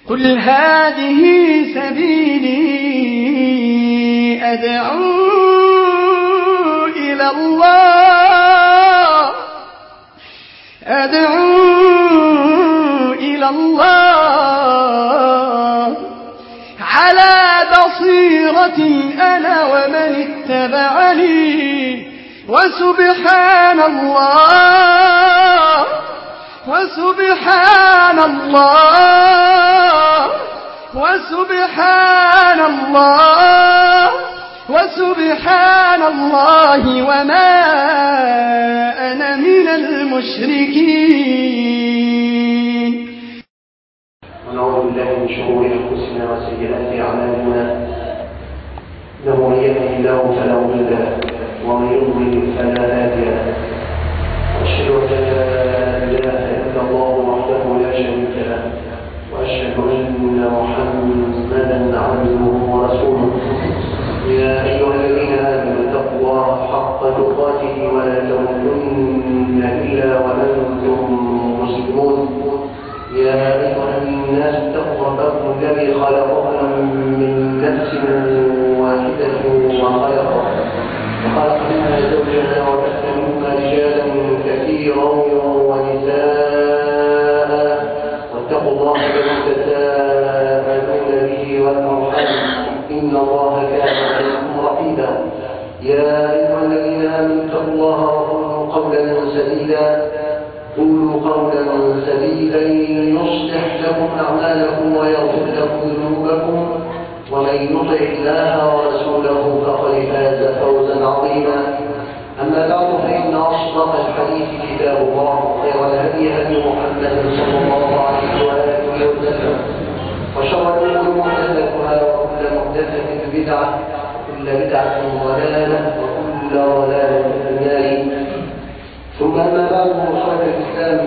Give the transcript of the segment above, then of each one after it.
قل هذه سبيلي أدعو إلى الله أدعو إلى الله على بصيرة أنا ومن اتبعني وسبحان الله وسبحان الله وسبحان الله وسبحان الله وما أنا من المشركين ونعوذ بالله من شرور أنفسنا وسيئات أعمالنا إنه من يهده الله فلا مضل له ومن يضلل فلا هادي له وأشهد أن لا إله إلا الله وحده لا شريك له وأشهد أن محمدا عبده ورسوله يا أيها الذين آمنوا اتقوا الله حق تقاته ولا تموتن إلا وأنتم مسلمون يا أيها الناس اتقوا ربكم الذي خلقكم من نفس واحدة وخلق وخلق منها زوجها وبث منهما رجالا كثيرا ونساء واتقوا الله الذي تساءلون به والأرحام إن الله كان عليكم رقيبا يا أيها الذين آمنوا اتقوا الله وقولوا قولا سديدا قولوا قولا سديدا يصلح لكم أعمالكم ويغفر لكم ذنوبكم ومن يطع الله ورسوله فقد فاز فوزا عظيما أما بعد فإن أصدق الحديث كتاب الله خير الهدي هدي محمد صلى الله عليه وآله وسلم وشر الأمور محدثاتها وكل محدثة بدعة وكل بدعة ضلالة وكل ضلالة في النار ثم أما بعد مصاب الإسلام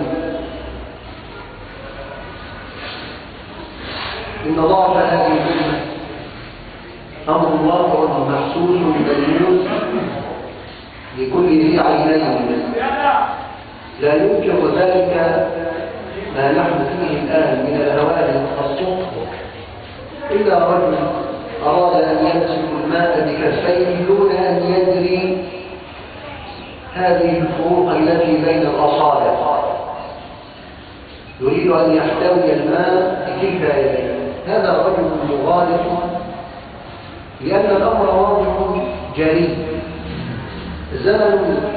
إن ضعف هذه الأمة أمر واقع محسوس ملموس لكل ذي عينين لا ينكر ذلك ما نحن فيه الآن من الهوان الصدق إلا رجل أراد أن يمسك الماء بكفيه دون أن يدري هذه الفروق التي بين الأصابع يريد أن يحتوي الماء بكلتا يديه هذا الرجل مغالط لأن الأمر واضح جلي زمن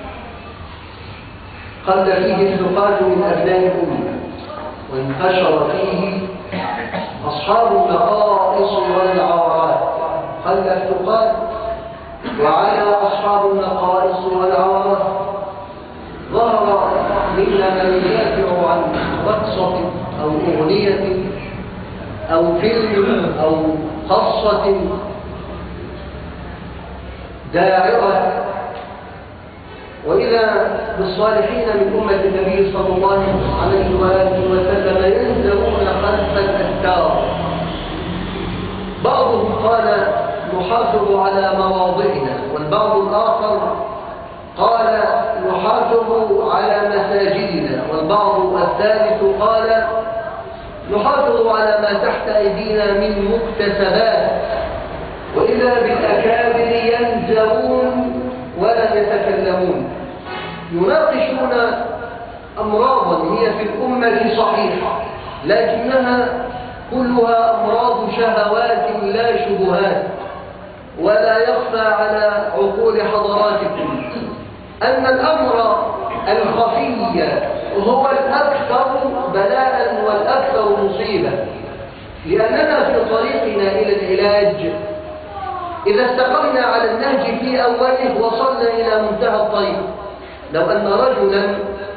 قل فيه الثقات من أبناء الأمة وانتشر فيه أصحاب النقائص والعورات قل الثقات وعلى أصحاب النقائص والعورات ظهر منا من يدافع عن رقصة أو أغنية أو فيلم أو قصة داعرة وإذا بالصالحين من أمة النبي صلى الله عليه وآله وسلم ينزلون خلف الأستار بعضهم قال نحافظ على مواضعنا والبعض الآخر قال نحافظ على مساجدنا والبعض الثالث قال نحافظ على ما تحت أيدينا من مكتسبات وإذا بالأكابر ينزلون ولا يتكلمون يناقشون أمراضا هي في الأمة صحيحة لكنها كلها أمراض شهوات لا شبهات ولا يخفى على عقول حضراتكم أن الأمر الخفي هو الأكثر بلاء والأكثر مصيبة لأننا في طريقنا إلى العلاج إذا استقمنا على النهج في أوله وصلنا إلى منتهى الطريق لو أن رجلا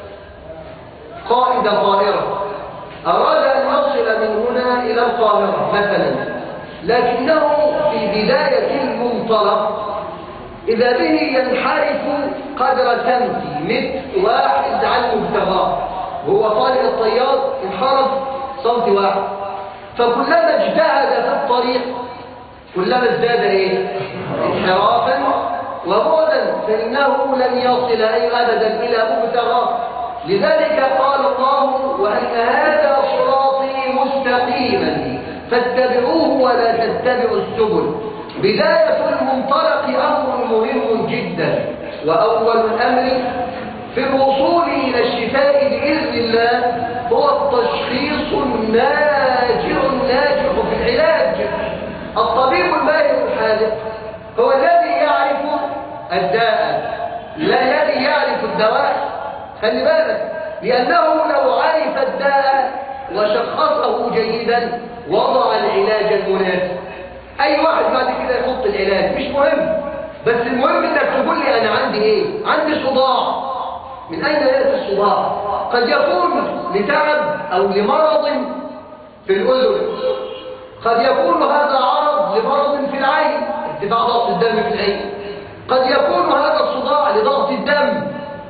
قائد طائرة أراد أن يصل من هنا إلى القاهرة مثلا لكنه في بداية المنطلق إذا به ينحرف قدر سنتي متر واحد عن مبتغاه وهو طالب الطيار انحرف سنتي واحد فكلما اجتهد في الطريق كلما ازداد ايه انحرافا وبعدا فانه لن يصل اي ابدا الى مبتغاه لذلك قال الله وان هذا صراطي مستقيما فاتبعوه ولا تتبعوا السبل بداية المنطلق أمر مهم جدا وأول الأمر في الوصول إلى الشفاء بإذن الله هو التشخيص الناجع الناجح في العلاج الطبيب الماهر الحاذق هو الذي يعرف الداء لا الذي يعرف الدواء خلي بالك لأنه لو عرف الداء وشخصه جيدا وضع العلاج المناسب أي واحد بعد كده يحط العلاج مش مهم بس المهم انك تقول لي انا عندي ايه عندي صداع من اين ياتي الصداع قد يكون لتعب او لمرض في الاذن قد يكون هذا عرض لمرض في العين ارتفاع ضغط الدم في العين قد يكون هذا الصداع لضغط الدم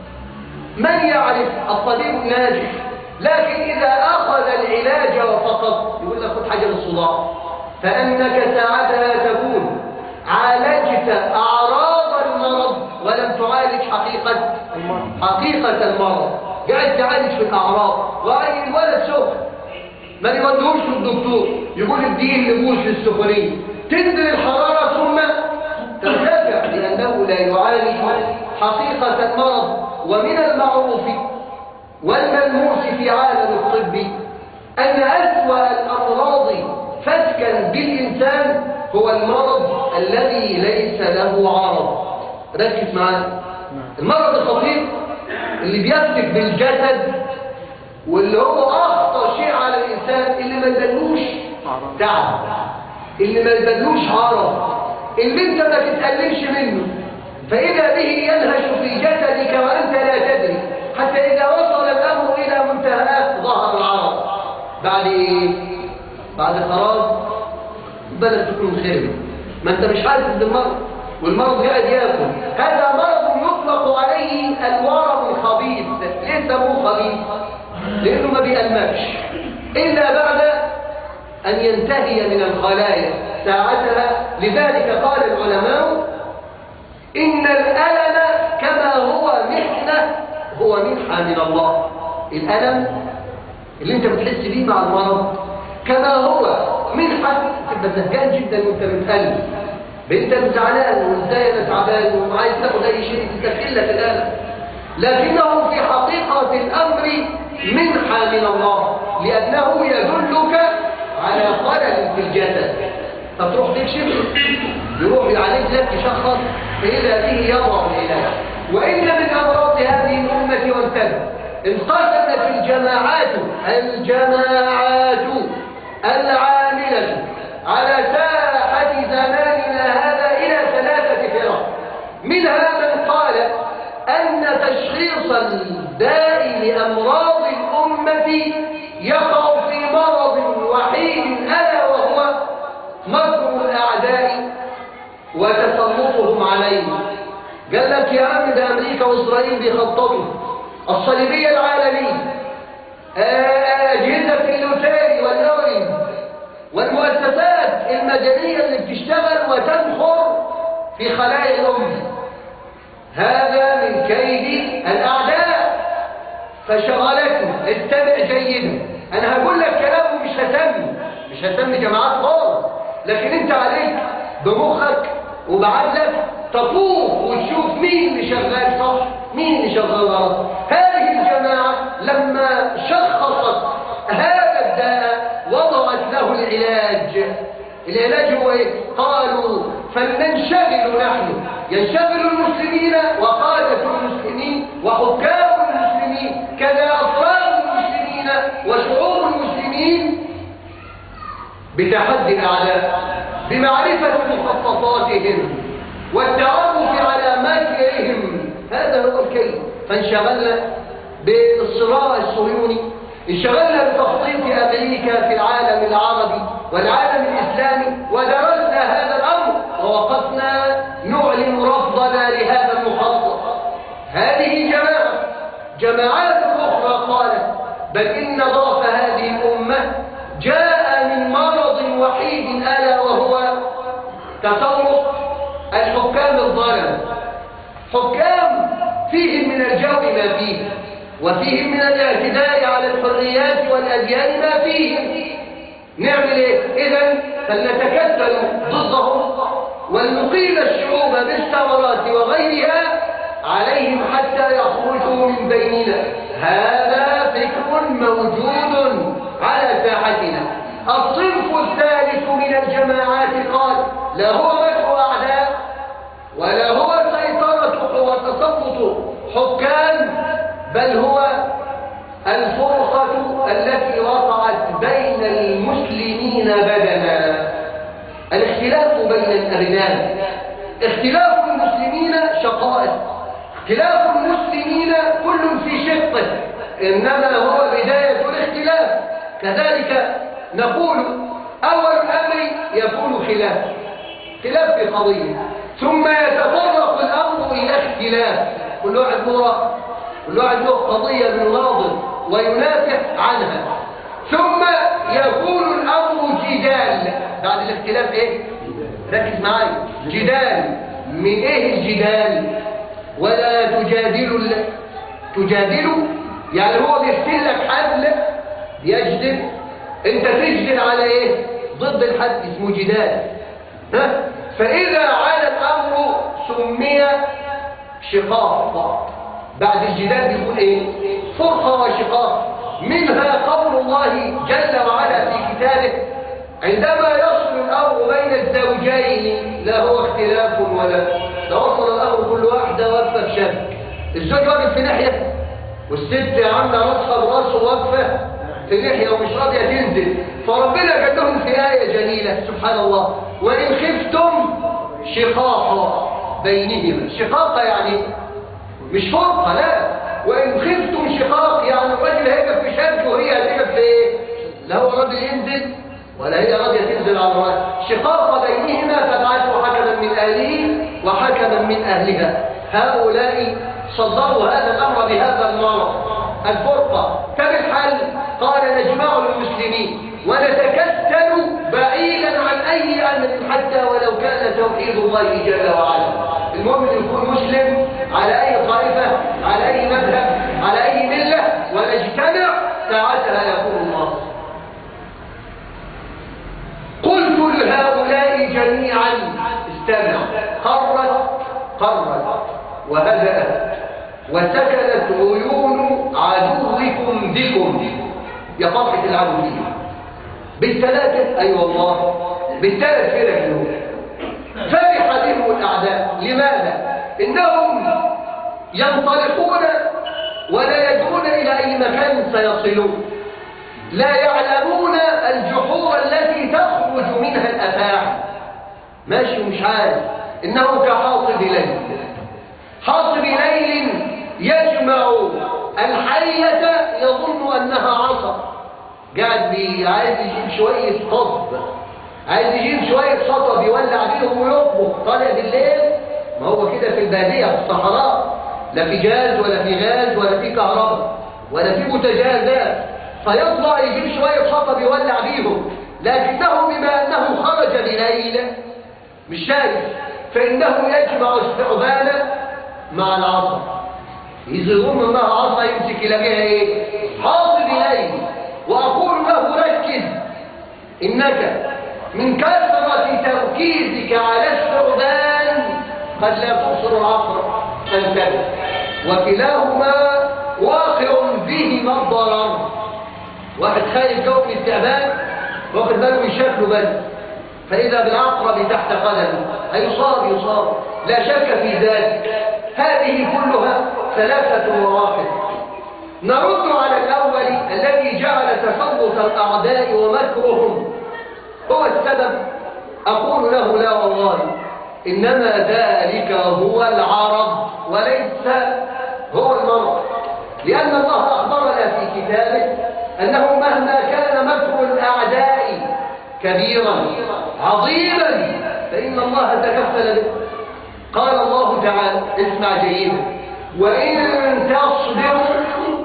من يعرف الطبيب الناجح لكن إذا أخذ العلاج وفقط يقول لك خذ حاجة للصداع فأنك ساعتها تكون عالجت أعراض المرض ولم تعالج حقيقة حقيقة المرض قاعد تعالج في الأعراض وأي الولد سخن ما يودوش للدكتور يقول اديه لبوس للسخونية تنزل الحرارة ثم ترتفع لأنه لا يعالج حقيقة المرض ومن المعروف والملموس في عالم الطب أن أسوأ الأمراض فتكا بالإنسان هو المرض الذي ليس له عرض ركز معايا المرض الخطير اللي بيفتك بالجسد واللي هو أخطر شيء على الإنسان اللي ما يدلوش تعب اللي ما يدلوش عرض اللي انت ما تتألمش منه فإذا به ينهش في جسدك وأنت لا تدري حتى إذا وصل الأمر إلى منتهى ظهر العرض بعد إيه؟ بعد خلاص بلد تكون خير ما أنت مش حاسس بالمرض والمرض قاعد ياكل هذا مرض يطلق عليه الورم الخبيث ليه سموه خبيث؟ لأنه ما بيألمكش إلا بعد أن ينتهي من الخلايا ساعتها لذلك قال العلماء إن الألم كما هو محنة هو منحة من الله الألم اللي انت بتحس بيه مع المرض كما هو منحة تبقى زهقان جدا وانت متألم انت زعلان وازاي انا تعبان وعايز تاخد اي شيء تستكل لك الألم لكنه في حقيقة الأمر منحة من الله لأنه يدلك على خلل في الجسد فتروح تكشف يروح يعالج لك يشخص فإذا به يضع العلاج وإن من أمراض هذه الأمة وانتهى انقسمت الجماعات الجماعات العاملة على ساحة زماننا هذا إلى ثلاثة فرق منها من قال أن تشخيص الداء لأمراض الأمة يقع في مرض وحيد ألا وهو مكر الأعداء وتسلطهم عليه قال لك يا عم ده أمريكا وإسرائيل بيخططوا الصليبية العالمية أجهزة اللوتاري والأوري والمؤسسات المدنية اللي بتشتغل وتنخر في خلايا الأمة هذا من كيد الأعداء فشغلته استمع جيدا أنا هقول لك كلام مش هسمي مش هسمي جماعات خالص لكن انت عليك بمخك وبعقلك تطوف وتشوف مين اللي شغال صح مين اللي شغال غلط هذه الجماعة لما شخصت هذا الداء وضعت له العلاج العلاج هو ايه قالوا فلننشغل نحن ينشغل المسلمين وقادة المسلمين وحكام المسلمين كذا أفراد المسلمين وشعوب المسلمين بتحدي الأعداء بمعرفة مخططاتهم والتعرف على مكرهم هذا هو الكيد فانشغلنا بالصراع الصهيوني انشغلنا بتخطيط أمريكا في العالم العربي والعالم الإسلامي ودرسنا هذا الأمر ووقفنا نعلن رفضنا لهذا المخطط هذه جماعة جماعات أخرى قالت بل إن ضعف هذه الأمة جاء من مرض وحيد ألا وهو تسلط الحكام الظالم حكام فيهم من الجو ما فيه وفيهم من الاعتداء على الحريات والأديان ما فيهم نعمل ايه اذا فلنتكتل ضدهم ولنقيم الشعوب بالثمرات وغيرها عليهم حتى يخرجوا من بيننا هذا فكر موجود على ساحتنا الصنف الثالث من الجماعات قال لا هو مكر أعداء ولا هو سيطرة وتسلط حكام بل هو الفرقة التي وقعت بين المسلمين بدنا الاختلاف بين الأبناء اختلاف المسلمين شقائق اختلاف المسلمين كل في شقه إنما هو بداية الاختلاف كذلك نقول أول الأمر يكون خلاف خلاف في قضية ثم يتطرق الأمر إلى اختلاف كل واحد له كل واحد له قضية من ناظر وينافح عنها ثم يكون الأمر جدال بعد الاختلاف ايه ركز معايا جدال من ايه الجدال ولا تجادلوا تجادلوا يعني هو بيفتل لك حبل بيجدل انت تجدل على ايه ضد الحد اسمه جدال ها فاذا على الامر سمي شقاق بعد الجدال بيقول ايه فرقه وشقاق منها قول الله جل وعلا في كتابه عندما يصل الامر بين الزوجين لا هو اختلاف ولا ده وصل الامر كل واحده واقفه في شك الزوج واقف في ناحيه والست عامله راسها براسه واقفه في ناحيه ومش راضيه تنزل فربنا قال لهم في ايه جليله سبحان الله وان خفتم شقاقا بينهما شقاقا يعني مش فرقه لا وان خفتم شقاق يعني الراجل هيقف في شك وهي هتقف في ايه لا هو راضي ينزل ولا هي راضيه تنزل على الراجل شقاق بينهما فابعثوا حكما من اهله وحكما من اهلها هؤلاء صدروا هذا الامر بهذا المرض الفرقه فبالحل قال نجمع المسلمين ونتكتل بعيدا عن اي امر حتى ولو كان توحيد الله جل وعلا المؤمن يكون مسلم على اي طائفه على اي مذهب على اي مله ونجتمع ساعتها يقول الله قلت لهؤلاء جميعا استمع قرت قرت وهدأت وسكنت عيون عدوكم بكم يا فرحة العدو فيه بالثلاثة أي أيوة والله بالثلاث فرق دول فرح بهم الأعداء لماذا؟ إنهم ينطلقون ولا يدرون إلى أي مكان سيصلون لا يعلمون الجحور التي تخرج منها الأفاعي ماشي مش عارف إنه كحاطب ليل حاطب ليل يجمع الحية يظن أنها عصا قاعد بي عايز يجيب شوية قصب عايز يجيب شوية حطب يولع بيهم ويطبخ طالع بالليل ما هو كده في البادية في الصحراء لا في جاز ولا في غاز ولا في كهرباء ولا في متجازات فيطلع يجيب شوية حطب يولع بيهم لكنه بما أنه خرج بليل مش شايف فإنه يجمع الثعبان مع العصا يظهرون انها عصا يمسك يلاقيها ايه حاضر اليه واقول له ركز انك من كثرة تركيزك على الثعبان قد لا تبصر العصر فانتبه وكلاهما واقع بهما الضرر واحد خايف جو من التعبان واخد باله من شكله بس فإذا بالعقرب تحت قدمه هيصاب يصاب لا شك في ذلك هذه كلها ثلاثة مراحل نرد على الأول الذي جعل تسلط الأعداء ومكرهم هو السبب أقول له لا والله إنما ذلك هو العرض وليس هو المرض لأن الله أخبرنا في كتابه أنه مهما كان مكر الأعداء كبيرا عظيما فإن الله تكفل به قال الله تعالى اسمع جيدا وإن تصبروا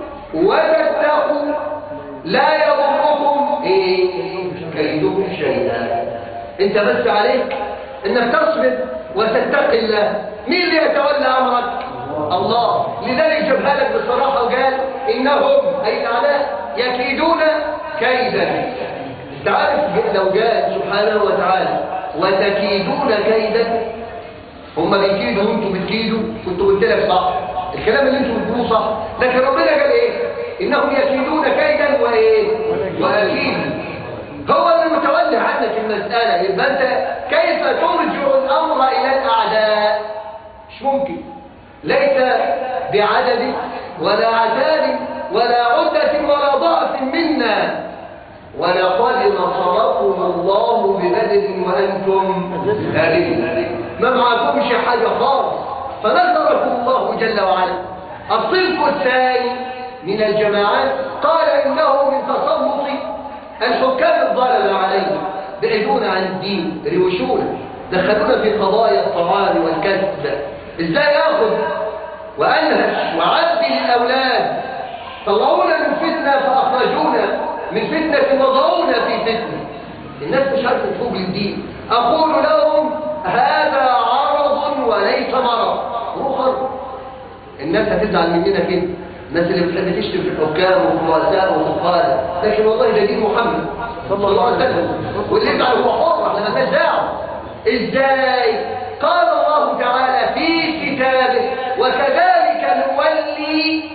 وتتقوا لا يضركم إيه كيدهم شيئا انت بس عليك انك تصبر وتتقي الله مين اللي يتولى امرك الله لذلك جابها لك بصراحه وقال انهم اي الاعداء يكيدون كيدا تعرف لو جاء سبحانه وتعالى وتكيدون كيدا هم بيكيدوا وانتوا بتكيدوا كنتوا قلت لك صح الكلام اللي انتوا بتقولوه صح لكن ربنا قال ايه انهم يكيدون كيدا وايه واكيد هو اللي متولي عنك المساله يبقى انت كيف ترجع الامر الى الاعداء مش ممكن ليس بعدد ولا عتاد ولا عدة ولا ضعف منا ولقد نصركم الله ببدر وأنتم أذل ما معكمش حاجة خالص فنصركم الله جل وعلا الصنف الثاني من الجماعات قال إنه من تسلط الحكام الظالم عليه بعيدون عن الدين روشونا دخلونا في قضايا الطعام والكسب ازاي ياخذ وانهش وعدل الاولاد طلعونا من فتنه فاخرجونا من فتنه وضعونا في فتنه الناس مش عارفه تفوق للدين اقول لهم هذا عرض وليس مرض روحا الناس هتزعل مننا كده الناس اللي بتحب تشتم في الحكام والرؤساء والقاده لكن والله ده دين محمد صلى الله عليه وسلم واللي يزعل هو حر احنا مالناش دعوه ازاي قال الله تعالى في كتابه وكذلك نولي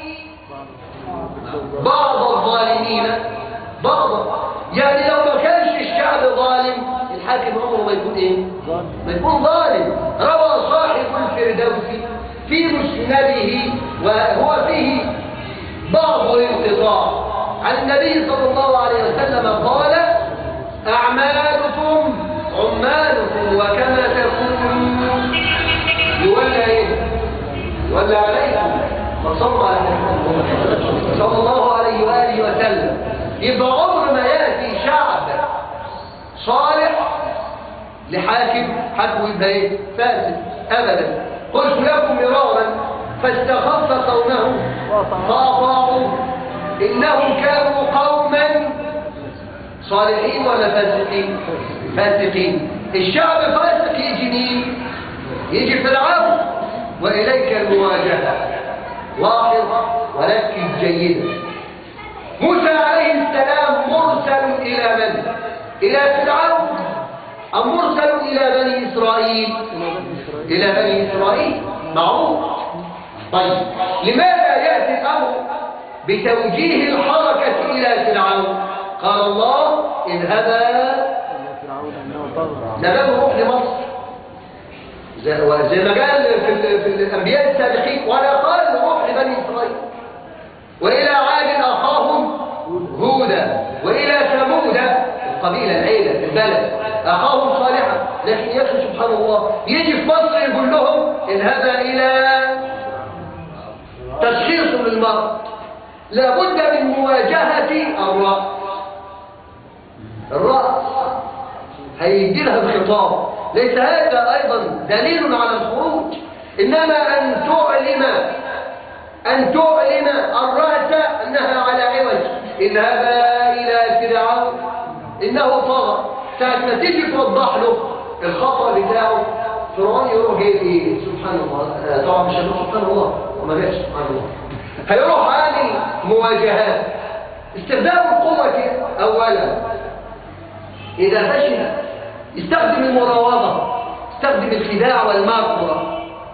بعض الظالمين بعضا يعني لو ما كانش الشعب ظالم الحاكم عمره ما يكون ايه ما يكون ظالم روى صاحب الفردوسي في مسنده وهو فيه بعض الانقطاع عن النبي صلى الله عليه وسلم قال اعمالكم عمالكم وكما تكونوا يولى ايه يولى عليكم فصلوا على صلى الله عليه واله وسلم يبقى عمر ما ياتي شعب صالح لحاكم حكم يبقى ايه فاسد ابدا قلت لكم مرارا فاستخف قومه فاطاعوا انهم كانوا قوما صالحين ولا فاسقين فاسقين الشعب فاسق يجي مين يجي فرعون واليك المواجهه لاحظ وركز جيدا موسى عليه السلام مرسل الى من الى فرعون ام مرسل الى بني اسرائيل الى بني اسرائيل معروف طيب لماذا ياتي الامر بتوجيه الحركه الى فرعون قال الله اذهبا نبال روح لمصر زي زي ما قال في, ال- في الانبياء السابقين ولا قال روح لبني اسرائيل والى عاد اخاهم هودا والى ثمود القبيله العيله البلد اخاهم صالحا لكن يا اخي سبحان الله يجي في مصر يقول لهم اذهبا الى تشخيص للمرض لابد من مواجهه الراس الراس هيدي لها الخطاب ليس هذا ايضا دليل على الخروج انما ان تعلم ان تعلم الراس انها على عوج اذهبا الى فرعون انه طغى ساعه ما تيجي توضح له الخطا بتاعه فرعون يروح جاي ايه سبحان الله آه، طبعا مش هنقول سبحان الله وما جاش سبحان الله هيروح عامل مواجهات استخدام القوه كده اولا اذا فشل استخدم المراوضه استخدم الخداع والمكر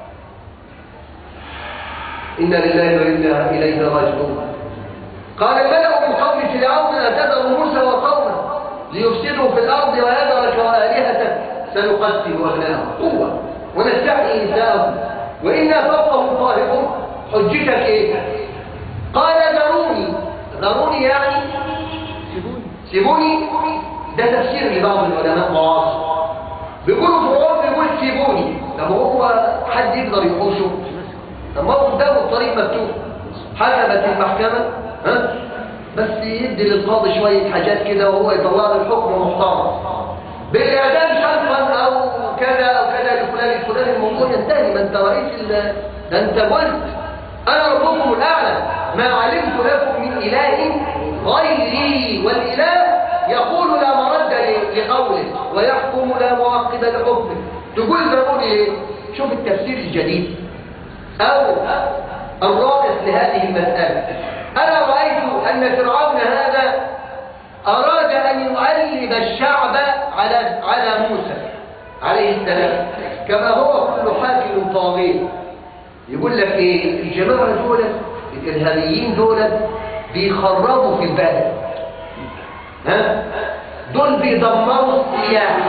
إنا لله وإنا إليه راجعون قال الملأ من قوم فرعون أتذر موسى وقومه ليفسدوا في الأرض ويذرك وآلهتك سنقتل أبناءهم قوة ونستحيي نساءهم وإنا فوقهم قاهرون حجتك إيه؟ قال ذروني ذروني يعني سيبوني ده تفسير لبعض العلماء معاصر بيقولوا فرعون بيقول سيبوني لما هو حد يقدر يحوشه لما هو قدامه الطريق مفتوح حكمت المحكمة ها بس يدي للقاضي شوية حاجات كده وهو يطلع له الحكم محترم بالإعدام شرطا أو كذا أو كذا لفلان الفلاني الموضوع ينتهي ما أنت رئيس ال ده أنت قلت أنا ربكم الأعلى ما علمت لكم من إله غيري والإله يقول لا مرد ل- لقوله ويحكم لا معقب لحكمه تقول ضروري ليه؟ شوف التفسير الجديد أو الرائس لهذه المسألة أنا رأيت أن فرعون هذا أراد أن يؤلب الشعب على على موسى عليه السلام كما هو كل حاكم طاغية يقول لك ايه الجماعة دول الإرهابيين دول بيخربوا في البلد ها دول بيدمروا السياحة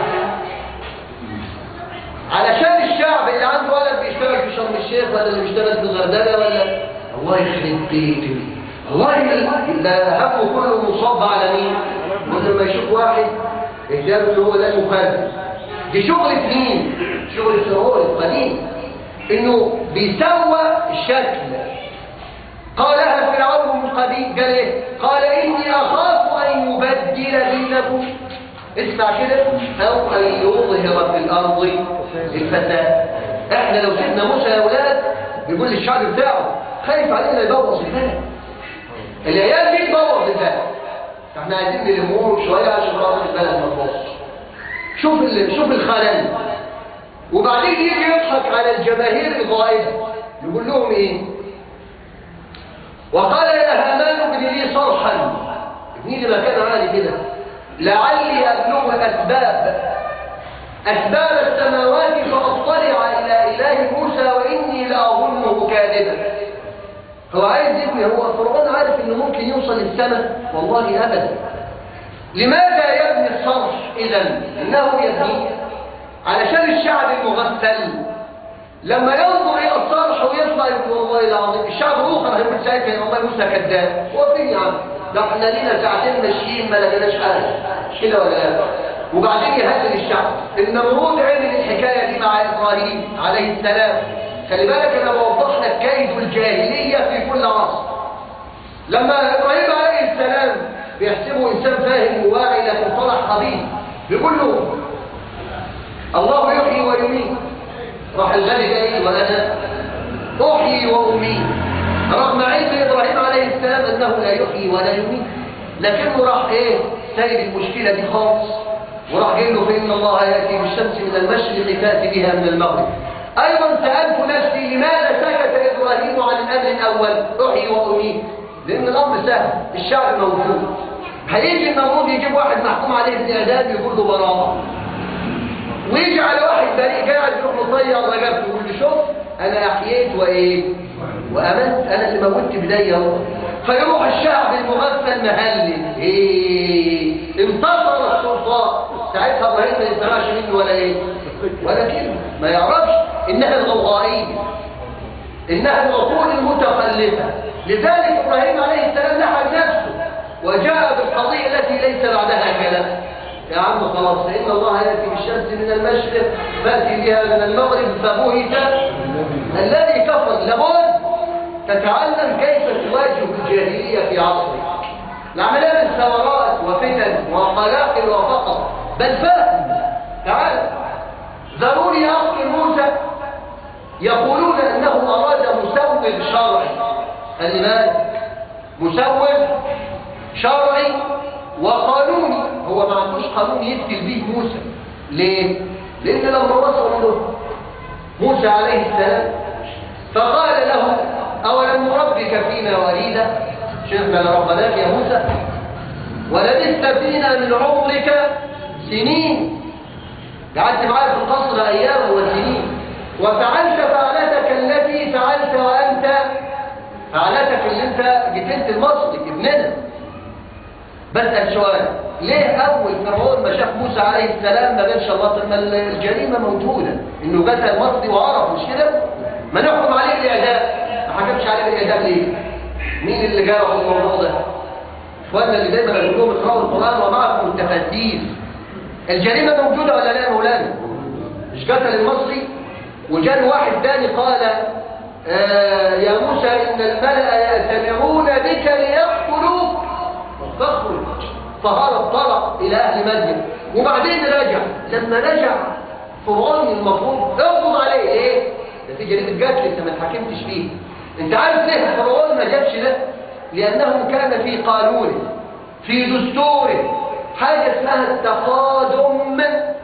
علشان الشعب اللي عنده ولد بيشتغل في شرم الشيخ ولا اللي بيشتغل في الغردقة ولا الله يخرب بيته الله لا همه كله مصاب على مين ولما يشوف واحد يجاب هو لا يخالف دي شغل مين شغل فرعون القديم انه بيسوى الشكل قالها فرعون من قديم قال ايه قال اني اخاف ان يبدل دينكم اسمع كده او ان يظهر في الارض الفساد احنا لو سيدنا موسى يا اولاد بيقول للشعب بتاعه خايف علينا يبوظ البلد العيال دي تبوظ البلد احنا عايزين نلمهم شويه عشان خاطر البلد ما تبوظش شوف ال... شوف الخلل وبعدين يجي يضحك على الجماهير الغائبه يقول لهم ايه وقال يا هامان ابن لي صرحا ابني لي مكان عالي كده لعلي ابلغ الاسباب اسباب السماوات فاطلع الى اله موسى واني لاظنه كاذبا هو عايز يبني هو فرعون عارف انه ممكن يوصل السماء والله ابدا لماذا يبني الصرح اذا انه يبني علشان الشعب المغفل لما ينظر الى الصرح ويطلع يقول والله العظيم الشعب الاخر هيقول ساعتها والله موسى كذاب هو فين يا عم ده احنا لينا ساعتين ماشيين ما لقيناش حاجه مش كده ولا لا وبعدين يهدد الشعب النمرود عمل الحكايه دي مع ابراهيم عليه السلام خلي بالك انا بوضح لك كيد الجاهليه في كل عصر لما ابراهيم عليه السلام بيحسبه انسان فاهم وواعي لكن طلع خبيث بيقول له الله يحيي ويميت راح الغالي جاي وانا احيي واميت رغم علم ابراهيم عليه السلام انه لا يحيي ولا يميت لكنه راح ايه سايب المشكله دي خالص وراح قال له فان الله ياتي بالشمس من المشرق تاتي بها من المغرب ايضا سالت نفسي لماذا سكت ابراهيم عن الامر الاول احيي واميت لان الامر سهل الشعب موجود هيجي النمرود يجيب واحد محكوم عليه بالاعدام يقول له براءه ويجي على واحد بريء قاعد يروح مطير رقبته يقول له شوف انا احييت وايه وامنت انا اللي موتت بدايه اهو فيروح الشعب المغفل مهلل ايه انتصر السلطان ساعتها ابراهيم ما يسمعش منه ولا ايه ولا كلمه ما يعرفش انها الغوغائيه انها العقول المتخلفه لذلك ابراهيم عليه السلام نحى نفسه وجاء بالقضيه التي ليس بعدها كلام يا عم خلاص إن الله يأتي بالشمس من المشرق فأتي بها من المغرب فبهت الذي كفر لابد تتعلم كيف تواجه الجاهلية في عصرك العملية من ثورات وفتن وقلاقل وفقر بل فهم تعال ضروري أخي موسى يقولون أنه أراد مسول شرعي خلي بالك مسول شرعي وقانوني هو ما عندوش قانون يقتل به موسى ليه؟ لأن لما وصل له موسى عليه السلام فقال له أولم نربك فينا وليدا شفنا لربناك يا موسى ولبثت فينا من عمرك سنين قعدت معايا في القصر أيام وسنين وفعلت فعلتك التي فعلت وأنت فعلتك اللي انت قتلت المصري ابننا بسأل سؤال ليه أول فرعون ما شاف موسى عليه السلام ما قالش الله طب ما الجريمة موجودة إنه قتل مصري وعرف مش كده؟ ما نحكم عليه بالإعدام ما حكمش عليه بالإعدام ليه؟ مين اللي جاب الموضوع ده؟ إخواننا اللي دايما بقول لهم اقرأوا القرآن ومعكم التفاسير الجريمة موجودة ولا لا يا مولانا؟ مش قتل المصري وجاء واحد تاني قال آه يا موسى إن الملأ يأتمرون بك ليقتلوك فاخرج فهرب طلق إلى أهل مدين وبعدين رجع لما رجع فرعون المفروض اقبض عليه ليه؟ ده في جريمة قتل انت ما اتحكمتش فيه انت عارف ليه فرعون ما جابش ده؟ لأنه كان في قانونه في دستوره حاجة اسمها التقادم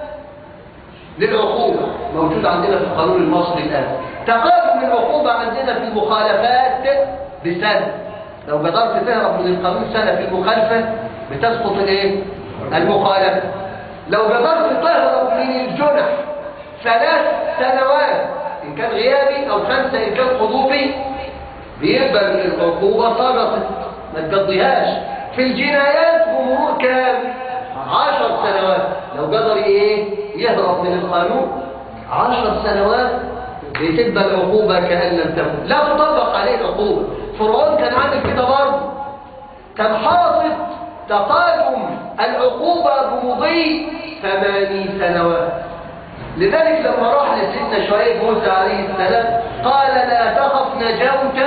للعقوبة موجود عندنا في القانون المصري الآن تقادم العقوبة عندنا في المخالفات بسنة لو قدرت تهرب من القانون سنة في المخالفة بتسقط الايه المخالفه لو قدرت تهرب من الجنح ثلاث سنوات ان كان غيابي او خمسه ان كان حضوفي بيبقى العقوبه سقطت ما تقضيهاش في الجنايات بمرور كام عشر سنوات لو قدر ايه يهرب من القانون عشر سنوات بتبقى العقوبة كأن لم تكن لا تطبق عليه العقوبة فرعون كان عامل كده برضه كان حاطط تقادم العقوبة بمضي ثماني سنوات لذلك لما راح لسيدنا شعيب موسى عليه السلام قال لا تخف نجوت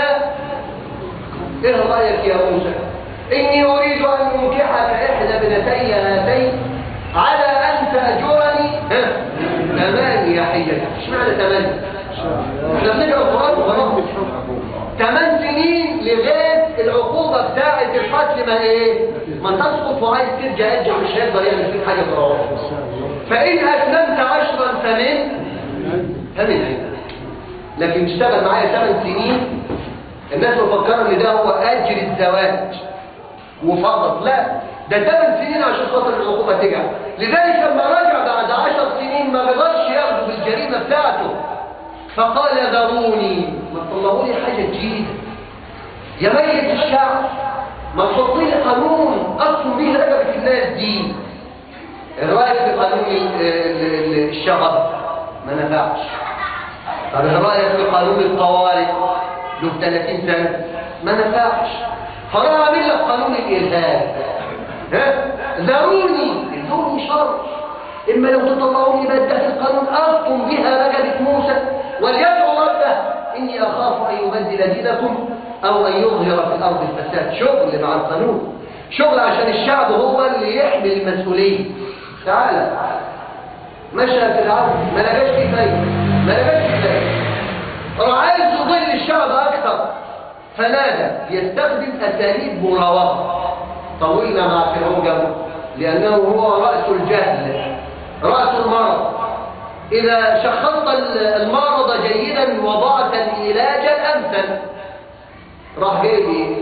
ايه رأيك يا موسى إني أريد أن أنكحك إحدى ابنتي هاتين على أن تأجرني ها، ثمانية حجج ايش معنى ثمانية؟ احنا بنقرا القرآن وخلاص ثمان سنين لغاية العقوبة بتاعة القتل ما ايه؟ ما تسقط وعايز ترجع ارجع مش هيقدر يعمل فيك حاجة فرعون فإن أتممت عشرا فمن فمن لكن اشتغل معايا ثمان سنين الناس مفكرة ان ده هو أجر الزواج وفقط لا ده ثمان سنين عشان خاطر العقوبة ترجع لذلك لما رجع بعد عشر سنين ما رضاش ياخده بالجريمة بتاعته فقال ذروني ما تطلعوا لي حاجة جديدة يا ميت الشعب ما تحطوا لي قانون أصل به رقبة الناس دي الرأي في قانون ال- ال- ال- الشغب ما نفعش طب الرأي في قانون الطوارئ له 30 سنة ما نفعش فراح عامل لك قانون الإرهاب ها ذروني ذروني شر إما لو تطلعوني مادة في القانون أفطم بها رجلة موسى وليدعو ربه إني أخاف أن يبدل دينكم أو أن يظهر في الأرض الفساد شغل مع القانون شغل عشان الشعب هو اللي يحمل المسؤولية تعالى مشى في العرض ما لقاش فيه فايدة ما لقاش فيه فايدة راح عايز يضل الشعب أكثر فنادى يستخدم أساليب مراوغة طولنا مع فرعون قبل لأنه هو رأس الجهل رأس المرض إذا شخصت المرض جيدا وضعت العلاج الأمثل راح جايب إيه؟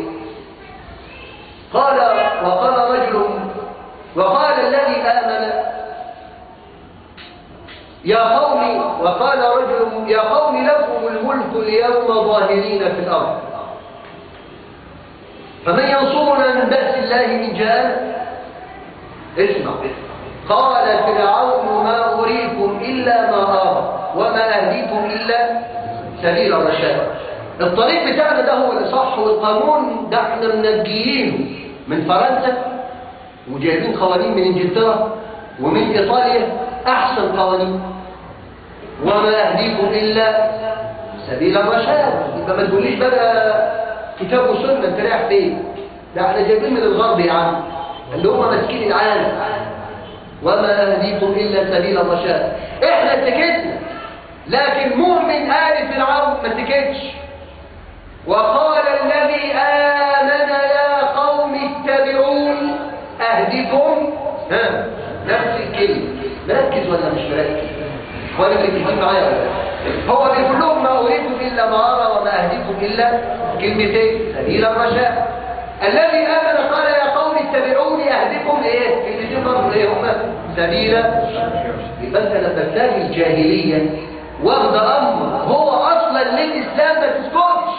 قال وقال رجل وقال الذي آمن يا قوم وقال رجل يا قوم لكم الملك اليوم ظاهرين في الأرض فمن ينصرنا من بأس الله من جاء اسمع قال فرعون ما أريكم إلا ما أرى وما أهديكم إلا سبيل الرشاد الطريق بتاعنا ده هو الإصح والقانون ده احنا منجيينه من فرنسا وجايبين قوانين من انجلترا ومن ايطاليا احسن قوانين وما اهديكم الا سبيل الرشاد يبقى ما تقوليش بقى كتاب وسنه انت رايح فين ده احنا جايبين من الغرب يا عم اللي هم ماسكين العالم وما اهديكم الا سبيل الرشاد احنا سكتنا لكن مؤمن آل فرعون ما سكتش وقال الذي آمن يا قوم اتبعوني أهدكم ها نفس الكلمة مركز ولا مش مركز ولا مركزين معايا ولا لا؟ هو بيقول لهم ما أريدكم إلا ما أرى وما أهديكم إلا كلمتين سبيل الرشاد الذي آمن قال يا قوم اتبعوني أهدكم إيه كلمتين برضه إيه هما سبيل يبقى أنت لما تلاقي الجاهلية واخد أمر هو أصلا للإسلام ما تسكتش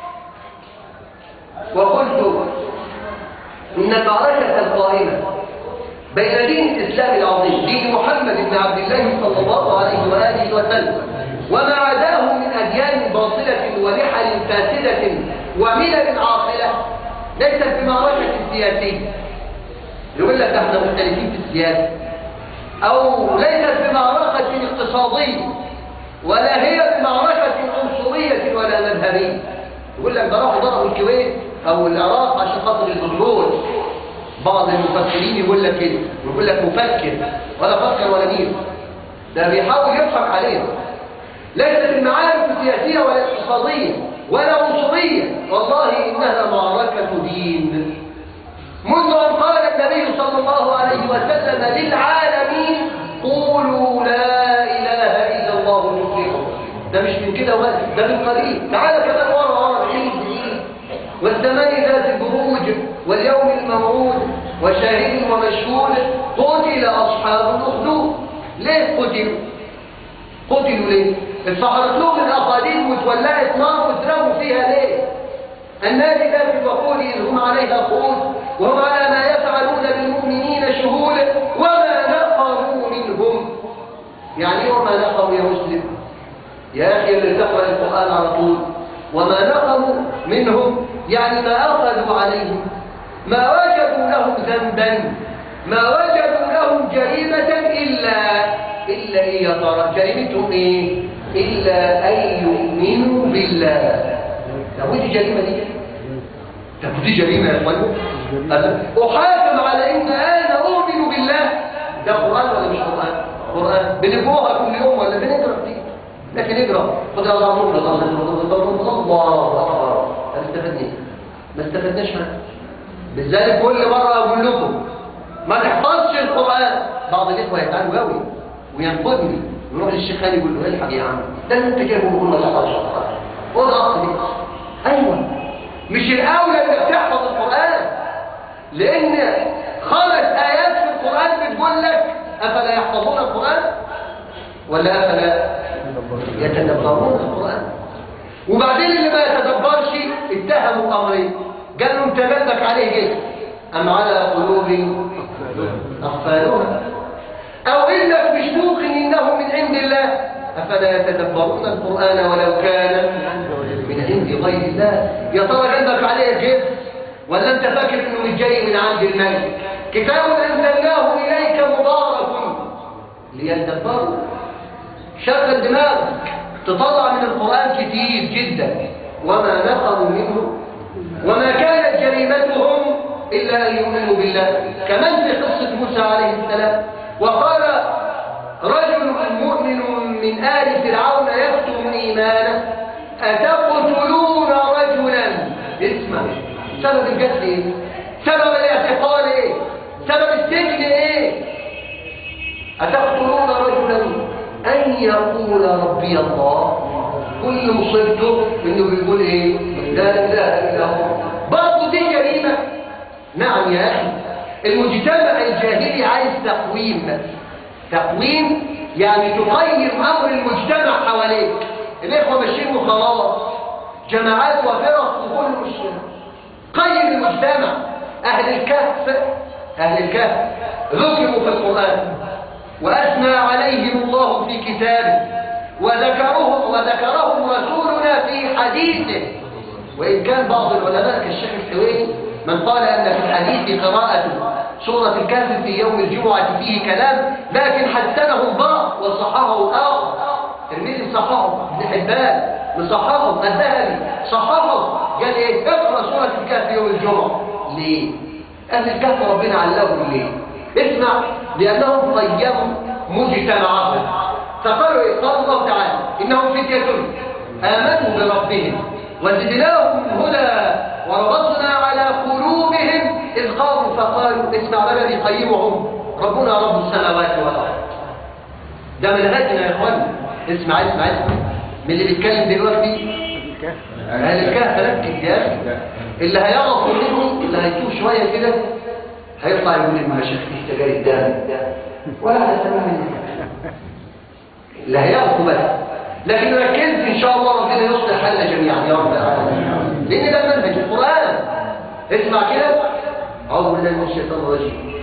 وقلت إن المعركة القائمة بين دين الإسلام العظيم دين محمد بن عبد الله صلى الله عليه وآله وسلم وما عداه من أديان باطلة ونحل فاسدة وملل عاطلة ليست بمعركة سياسية يقول لك احنا مختلفين في السياسة أو ليست بمعركة اقتصادية ولا هي بمعركة عنصرية ولا مذهبية يقول لك ده راحوا ضربوا الكويت او العراق عشان خاطر البترول بعض المفكرين يقول لك كده يقول لك مفكر ولا فكر ولا مين ده بيحاول يضحك علينا ليست المعارك السياسيه ولا اقتصاديه ولا عنصريه والله انها معركه دين منذ ان قال النبي صلى الله عليه وسلم للعالمين قولوا لا اله الا الله تفلحوا ده مش من كده وقت ده من قريب تعالى كمان ورا ورا بعيد بعيد والزمان ذات البروج واليوم الموعود وشاهد ومشهود قتل أصحاب الأخدود ليه قتلوا؟ قتلوا ليه؟ اتفحرت لهم الأقاديم وتولعت نار واترموا فيها ليه؟ النار ذات الوقود إذ هم عليها قود وهم على ما يفعلون بالمؤمنين شهود وما نقموا منهم يعني وما نقموا يا مسلم يا أخي اللي تقرأ القرآن على طول وما نقموا منهم يعني ما أخذوا عليهم ما وجدوا لهم ذنبا ما وجدوا لهم جريمة إلا إلا إيه يا ترى جريمتهم إيه إلا أن يؤمنوا بالله طب ودي جريمة دي طب دي جريمة يا اخوان أحاكم على إن أنا أؤمن بالله ده قرآن ولا مش قرآن قرآن بنقراها كل يوم ولا بنقرأ كتير لكن اقرأ خد على الله الله أكبر هل استفدنا ما استفدناش معاه بالذات كل مرة أقول لكم ما نحفظش القرآن بعض الإخوة يتعالوا قوي وينقدني ويروح للشيخ خالد يقول له الحق يا عم ده اللي انت جايبه بيقول ما تحفظش القرآن هو ده أصل دي أيوه مش الأولى إنك تحفظ القرآن لأن خمس آيات في القرآن بتقول لك أفلا يحفظون القرآن ولا أفلا يتدبرون القرآن وبعدين اللي ما يتدبرش اتهموا أمرين قالوا انت قلبك عليه جسم أم على قلوب أقفالها أو إنك مش موقن إنه من عند الله أفلا يتدبرون القرآن ولو كان من عند غير الله يا ترى قلبك عليه جسم ولا أنت فاكر إنه مش جاي من عند الملك كتاب أنزلناه إليك مبارك ليتدبروا شغل دماغك تطلع من القرآن كتير جدا وما نقموا منه وما كانت جريمتهم إلا أن يؤمنوا بالله كمان في قصة موسى عليه السلام وقال رجل مؤمن من آل فرعون يكتم إيمانه أتقتلون رجلا اسمع سبب القتل إيه؟ سبب الاعتقال إيه؟ سبب السجن إيه؟ أتقتلون رجلا أن يقول ربي الله كل مصيبته إنه بيقول إيه؟ لا إله إلا هو برضه دي جريمة نعم يا أخي المجتمع الجاهلي عايز تقويم تقويم يعني تقيم أمر المجتمع حواليك الإخوة ماشيين وخلاص جماعات وفرق وكل مش قيم المجتمع أهل الكهف أهل الكهف ذكروا في القرآن وأثنى عليهم الله في كتابه وذكرهم وذكرهم رسولنا في حديثه وإن كان بعض العلماء كالشيخ الحويني من قال أن في الحديث قراءة سورة الكهف في يوم الجمعة فيه كلام لكن حسنه البعض وصححه الآخر ترمذي صححه ابن حبان مصححه الذهبي صححه قال ايه اقرا سورة الكهف يوم الجمعة ليه؟ أهل الكهف ربنا علمهم ليه؟ اسمع لأنهم قيموا مجتمعهم فقالوا إيه؟ قال الله تعالى إنهم فتية آمنوا بربهم وزدناهم هدى وربطنا على قلوبهم إذ قالوا فقالوا اسمع بقى بيقيمهم ربنا رب السماوات والأرض ده منهجنا يا اخوان اسمع اسمع اسمع من اللي بيتكلم دلوقتي اهل الكهف ركز يا اخي اللي هيعرف منهم اللي هيتوه شويه كده هيطلع يقول لي ما شيخ في سجاير الدم ولا هسمع منه اللي هيعرفوا بس لكن ركزت ان شاء الله ربنا يصلح حالنا جميعا يا رب العالمين لان ده منهج القران اسمع كده اعوذ بالله من الشيطان الرجيم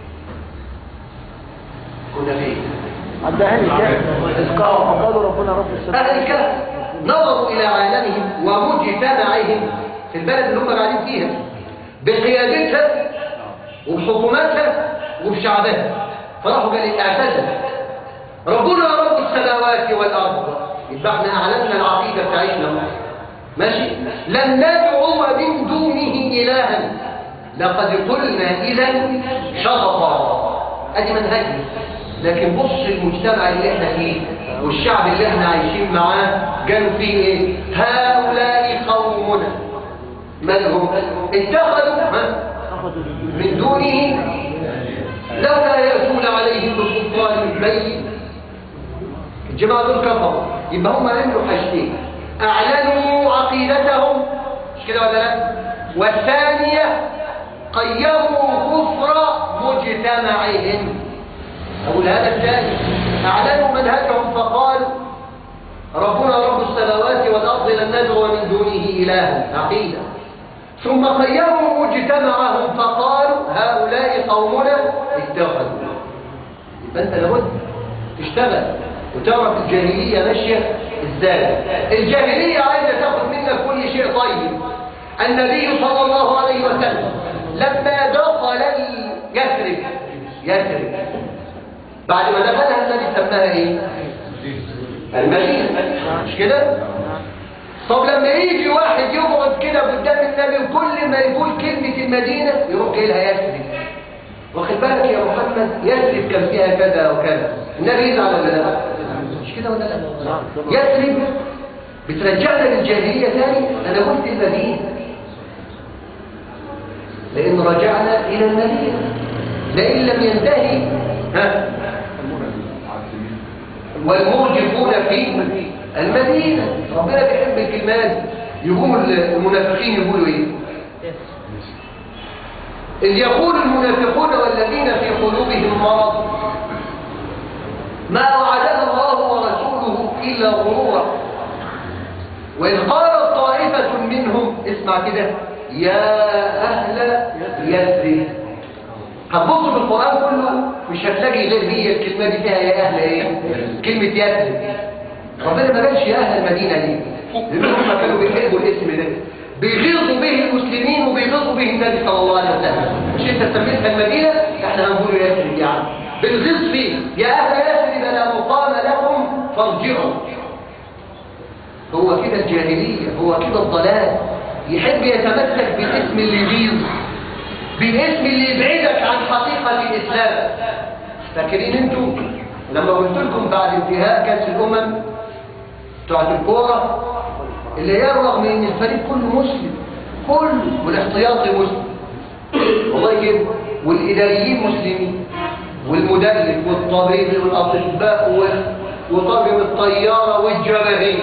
كنا فين عند أهل الكهف إذ قالوا فقالوا ربنا رب السماوات أهل الكهف نظروا إلى عالمهم ومجتمعهم في البلد اللي هم قاعدين فيها بقيادتها وبحكوماتها وبشعبها فراحوا قال اعتزل ربنا رب السماوات والأرض يبقى احنا أعلمنا العقيدة بتاعتنا ماشي لن ندعو من دونه إلها لقد قلنا إذا شططا أدي منهجنا لكن بص المجتمع اللي احنا فيه والشعب اللي احنا عايشين معاه قالوا فيه ايه هؤلاء قومنا من هم اتخذوا ها؟ من دونه لولا يأتون عليهم بسلطان بين الجماعة دول كفروا يبقى هم عملوا حاجتين اعلنوا عقيدتهم مش كده ولا لا والثانية قيموا كفر مجتمعهم أقول هذا الثاني أعلنوا منهجهم فقالوا ربنا رب السماوات والأرض لن ندعو من دونه إلها عقيدة ثم خيروا مجتمعهم فقالوا هؤلاء قومنا اتخذوا يبقى أنت لابد تشتغل وتعرف الجاهلية ماشية ازاي الجاهلية عايزة تاخد منك كل شيء طيب النبي صلى الله عليه وسلم لما دخل يثرب يثرب بعد ما دخلها النبي سماها ايه المدينة مش كده طب لما يجي واحد يقعد كده قدام النبي وكل ما يقول كلمة المدينة يروح جاي لها يثرب واخد بالك يا محمد يثرب كان فيها كذا وكذا النبي يزعل ولا لا مش كده ولا لا يثرب بترجعنا للجاهلية تاني انا قلت المدينة لان رجعنا الى المدينة لئن لم ينتهي ها والمرجفون في المدينة ربنا بيحب الكلمات يقول المنافقين يقولوا ايه إذ يقول المنافقون والذين في قلوبهم مرض ما وعدنا الله ورسوله إلا غرورا وإذ قالت طائفة منهم اسمع كده يا أهل يثرب هتبصوا في القرآن كله مش هتلاقي غير هي الكلمة دي فيها يا أهل إيه؟ كلمة يثرب ربنا ما قالش يا أهل المدينة دي لأن هم كانوا بيحبوا الاسم ده بيغيظوا به المسلمين وبيغيظوا به النبي صلى الله عليه وسلم مش انت سميتها المدينة احنا هنقول يا يثرب يا عم بنغيظ فيه يا أهل يثرب لا مقام لكم فارجعوا هو كده الجاهلية هو كده الضلال يحب يتمسك بالاسم اللي يغيظ بالاسم اللي يبعدك عن حقيقة الإسلام فاكرين انتوا لما قلت لكم بعد انتهاء كاس الأمم بتوعت الكورة اللي هي رغم ان الفريق كله مسلم كله والاحتياطي مسلم والله كده والإداريين مسلمين والمدرب والطبيب والأطباء وطاقم الطيارة والجماهير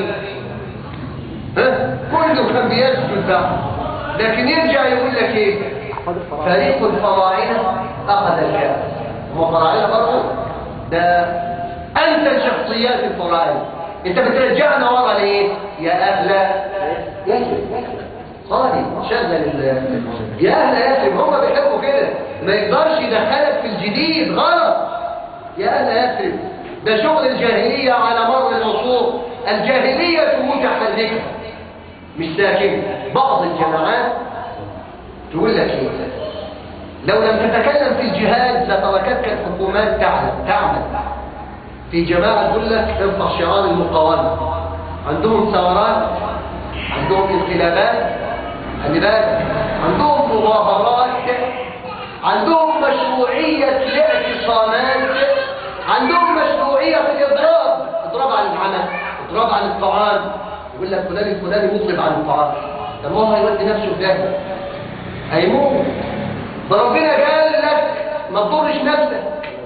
ها كله كان بيسجد ده لكن يرجع يقول لك ايه فريق الفراعنه اخذ الكاس هم فراعنه برضه ده انت شخصيات الفراعنه انت بترجعنا ورا ليه يا اهل يثرب صادي شغل ال يا اهل يثرب هم بيحبوا كده ما يقدرش يدخلك في الجديد غلط يا اهل يثرب ده شغل الجاهليه على مر العصور الجاهليه متحركه مش ساكنه بعض الجماعات تقول لك ايه لو لم تتكلم في الجهاد لتركتك الحكومات تعمل تعمل في جماعة تقول لك ارفع شعار المقاومة عندهم ثورات عندهم انقلابات خلي بالك عندهم مظاهرات عندهم مشروعية الاعتصامات عندهم مشروعية الإضراب إضراب عن العمل إضراب عن الطعام يقول لك فلان الفلاني مطلب عن الطعام طب هو هيودي نفسه في داهية هيموت فربنا قال لك ما تضرش نفسك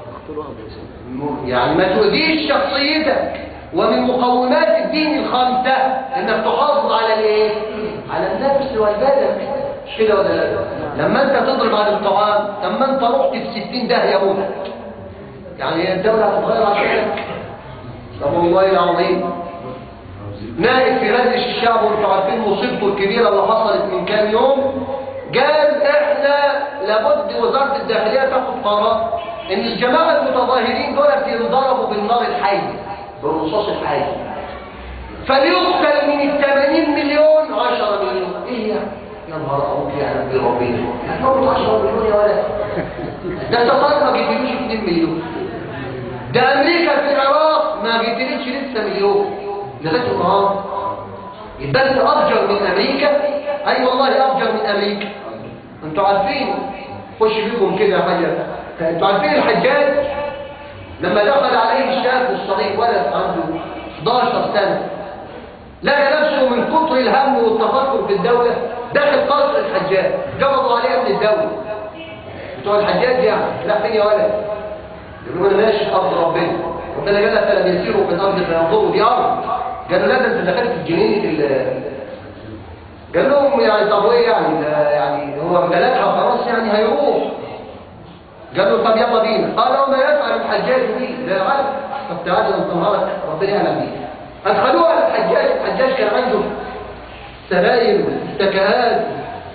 يعني ما تؤذيش شخصيتك ومن مقومات الدين الخمسة انك تحافظ على الايه على النفس والبدن مش كده ولا لا لما انت تضرب عن الطعام لما انت رحت في 60 ده يموت يعني هي الدولة هتتغير عشانك طب والله العظيم نائب في مجلس الشعب وانتوا عارفين مصيبته الكبيرة اللي حصلت من كام يوم قال احنا لابد وزارة الداخلية تاخد قرار ان الجماعة المتظاهرين دول ينضربوا بالنار الحي بالرصاص الحي فليقتل من الثمانين مليون عشرة مليون ايه يعني يا نهار ابوك يا ربي ربنا هتموت 10 مليون يا ولد ده التتار ما قتلوش 2 مليون ده امريكا في العراق ما قتلتش لسه مليون لغايه النهارده يبقى انت افجر من امريكا اي أيوة والله افجر من امريكا انتوا عارفين خش بيكم كده حاجه انتوا عارفين الحجاج لما دخل عليه الشاب الصغير ولد عنده 11 سنه لقى نفسه من كتر الهم والتفكر في الدوله داخل قصر الحجاج قبضوا عليه من الدوله بتوع الحجاج يعني لا فين يا ولد يقولوا انا ماشي في ارض ربنا ربنا قال لك فلم يسيروا في الارض فينظروا دي ارض قالوا لا ده انت دخلت في جنينه ال قال لهم يعني طب ايه يعني ده يعني هو امتلكها خلاص يعني هيروح قال له طب يلا بينا قال وما يفعل الحجاج به لا عارف طب تعالى نطهرك ربنا يعلم بيه ادخلوها على الحجاج الحجاج كان عنده سراير والمتكئات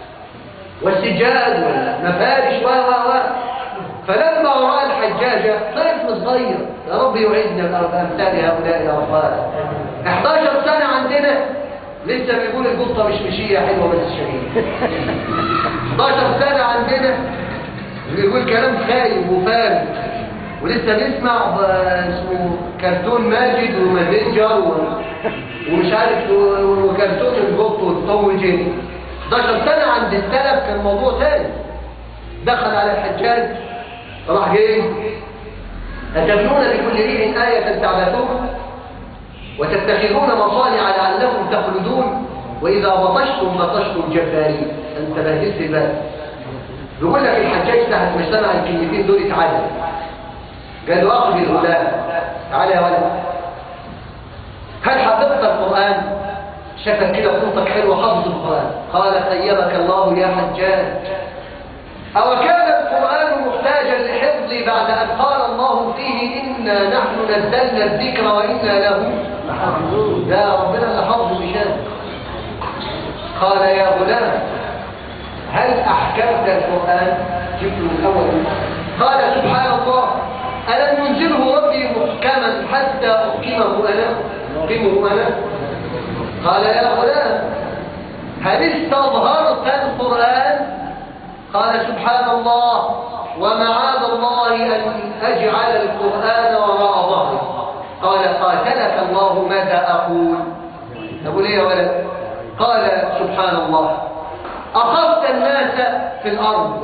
والسجاد والمفارش و و و فلما راى الحجاج طفل صغير يا رب يعيدنا بامثال هؤلاء الاطفال 11 سنه عندنا لسه بيقول القطه مش مشيه حلوه بس شهيه 11 سنه عندنا بيقول كلام خايب وفارغ ولسه بيسمع آه، اسمه كرتون ماجد ومازنجر و... ومش عارف و- وكرتون القط والطوم وجيني 11 سنة عند السلف كان موضوع ثاني دخل على الحجاج راح جاي أتبنون بكل ريح آية تعبثون وتتخذون مصانع لعلكم تخلدون وإذا بطشتم بطشتم جبارين أنت بهدلت الباب بيقول لك الحجاج ساعة ما سمع الكلمتين دول اتعدل قال له أخذ الغلام تعالى يا ولد هل حفظت القرآن شكل كده صوتك حلو حفظ القرآن قال خيرك الله يا حجاج أو كان القرآن محتاجا لحفظي بعد أن قال الله فيه إنا نحن نزلنا الذكر وإنا له لحافظون ده ربنا اللي حفظه بشان قال يا غلام هل أحكمت القرآن جبت من الأول قال سبحان الله ألم ينزله ربي محكما حتى أحكمه أنا أحكمه أنا قال يا غلام هل استظهرت القرآن قال سبحان الله ومعاذ الله أن أجعل القرآن وراء ظهري قال قاتلك الله ماذا أقول أقول إيه يا ولد قال سبحان الله أخذت الناس في الأرض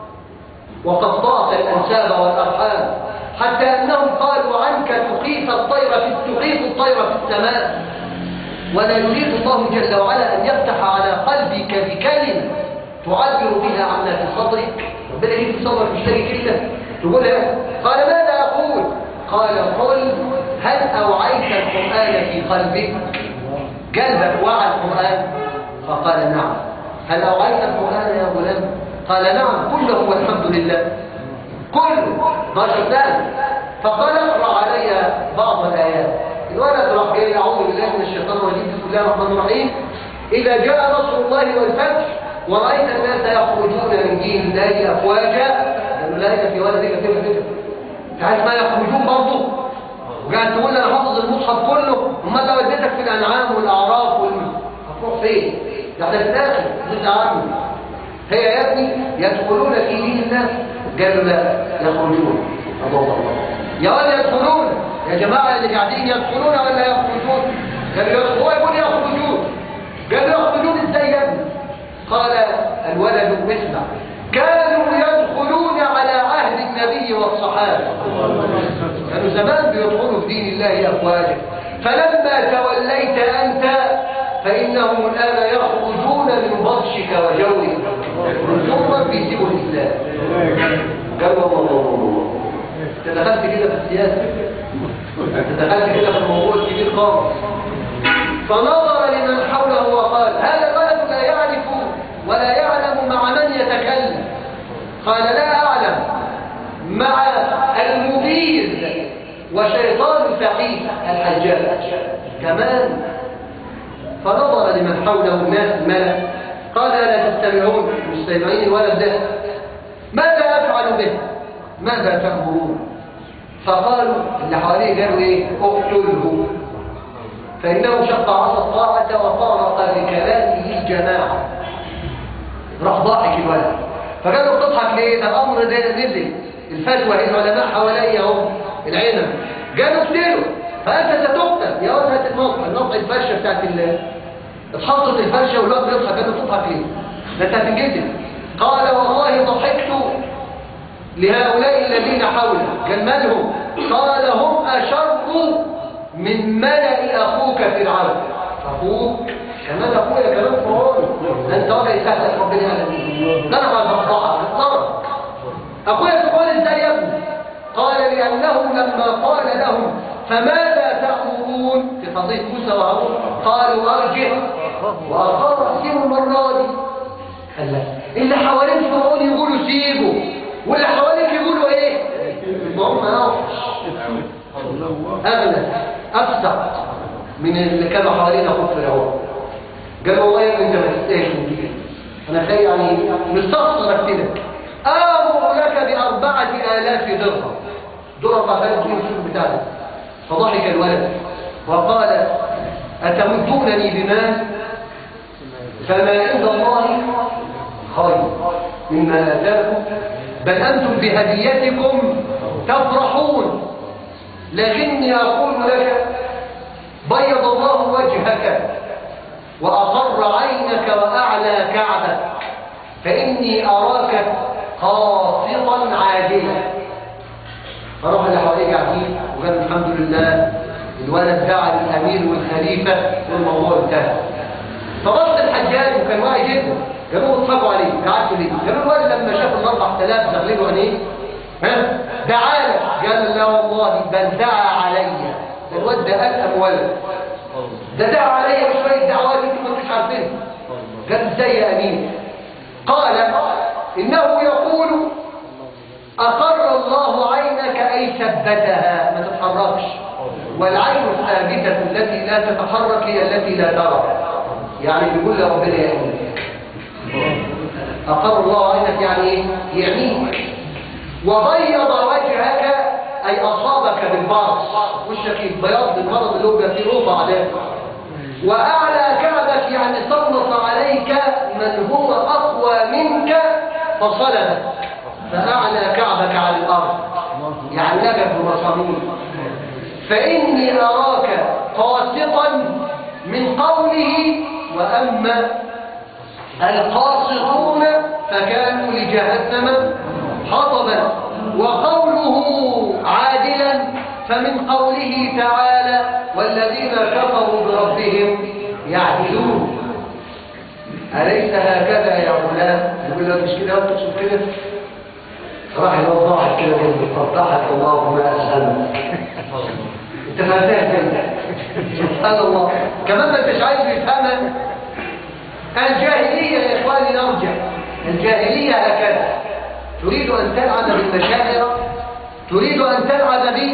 وقطعت الأنساب والأرحام حتى أنهم قالوا عنك تخيف الطير في تخيف الطير في السماء ولا يريد الله جل وعلا أن يفتح على قلبك بكلمة تعبر بها عما في صدرك ربنا يجيب في صدرك مشتري كلمة تقولها قال ماذا أقول قال قل هل أوعيت القرآن في قلبك قلبك وعى القرآن فقال نعم هل أوعيت القرآن يا غلام قال نعم كله والحمد لله كله 12 سنة فقال اقرأ علي بعض الآيات الولد راح جاي أعوذ بالله من الشيطان الرجيم بسم الله الرحمن الرحيم إذا جاء نصر الله والفتح ورأيت الناس يخرجون من دين الله أفواجا قالوا لا إذا في ولد كده كده كده تعرف ما يخرجون برضه وقاعد تقول انا حافظ المصحف كله امال لو اديتك في الانعام والاعراف وال... هتروح فين ده احنا في الاخر انت عامل هي يا ابني يدخلون في دين الله قالوا لا يخرجون الله الله يا ولد يدخلون يا جماعه اللي قاعدين يدخلون ولا يخرجون قالوا يدخلون هو يقول يخرجون قالوا يخرجون ازاي يا ابني قال الولد اسمع كانوا يدخلون على عهد النبي والصحابه كانوا زمان بيدخلوا في دين الله أفواجا فلما توليت أنت فإنهم الآن يخرجون من بطشك وجورك رجوما بيسيبوا الإسلام قالوا الله الله الله انت دخلت كده في السياسة انت دخلت كده في الموضوع الكبير خالص فنظر لمن حوله وقال هذا ولد لا يعرف ولا يعلم مع من يتكلم قال لا أعلم مع المدير وشيطان ثقيف الحجاج كمان فنظر لمن حوله الناس الملأ قال لا تستمعون مستمعين الولد ده ماذا أفعل به ماذا تأمرون فقالوا اللي حواليه قالوا ايه اقتله فإنه شق عصا الطاعة وفارق بكلامه الجماعة راح ضاحك الولد فقالوا بتضحك ليه ده الأمر ده نزل الفتوى العلماء حواليا اهو العنب قالوا اقتله فأنت ستقتل يا ولد هات النصح النصح الفرشة بتاعت ال اتحطت الفرشة والواد بيضحك قالوا بتضحك ليه ده انت هتنجزم قال والله ضحكت لهؤلاء الذين حولك قال من هم قال هم أشر من ملأ أخوك فرعون أخوك كمان أخويا كمان فرعون أنت وضع يسهلك ربنا العالمين لا أنا ما بفضحك اضطرك أخويا فرعون إزاي يا ابني قال لأنه لما قال لهم فماذا تأمرون في قضية موسى وهارون قالوا أرجع وأخاه سيبوا المرة دي قال لا اللي حوالين فرعون يقولوا سيبوا واللي حواليك يقولوا ايه هم اوحش اغلى افسع من اللي كانوا حوالين اخوك فرعون قال والله يا ابني انت ما تستاهلش من كده انا خايف يعني مستخسر اقتلك امر لك باربعه الاف درهم درهم بعد ذلك الفلوس بتاعتك فضحك الولد وقال اتمدونني بمال فما عند الله خير مما اتاكم بل انتم بهديتكم تفرحون لكني اقول لك بيض الله وجهك وأقر عينك وأعلى كعبك فإني أراك قاسطا عادلا فروح اللي حواليه قاعدين وقال الحمد لله الولد دعا للأمير والخليفة والموضوع انتهى فبص الحجاج وكان واعي جدا قالوا اضحكوا عليه قعدت ليه قالوا الولد لما شاف ال 4000 زغللوا عينيه ها دعا لك قال لا والله بل دعا علي الواد ده ألأم ولد ده دعا علي بشوية دعوات انتم ما انتوش عارفينها قال ازاي يا امين قال انه يقول اقر الله عينك اي ثبتها ما تتحركش والعين الثابتة التي لا تتحرك هي التي لا ترى يعني بيقول لربنا يا امين اقر الله عينك يعني ايه يعنيك وبيض وجهك اي اصابك بالبرص وشك بياض المرض اللي هو بيبقى فيه رفع ده وأعلى كعبك يعني سلط عليك من هو أقوى منك فصلبك فأعلى كعبك على الأرض يعني لك بمصامون فإني أراك قاسطا من قوله وأما القاسطون فكانوا لجهنم حطبا وقوله عادلا فمن قوله تعالى والذين كفروا بربهم يعدلون أليس هكذا يا غلام يقول له مش كده وتقصد كده راح يوضحك كده قطعك الله ما أسهلك انت فهمتها ازاي سبحان الله كمان ما انتش عايز يفهمها الجاهلية يا إخواني نرجع الجاهلية هكذا تريد أن تلعب بالمشاعر تريد أن تلعب بي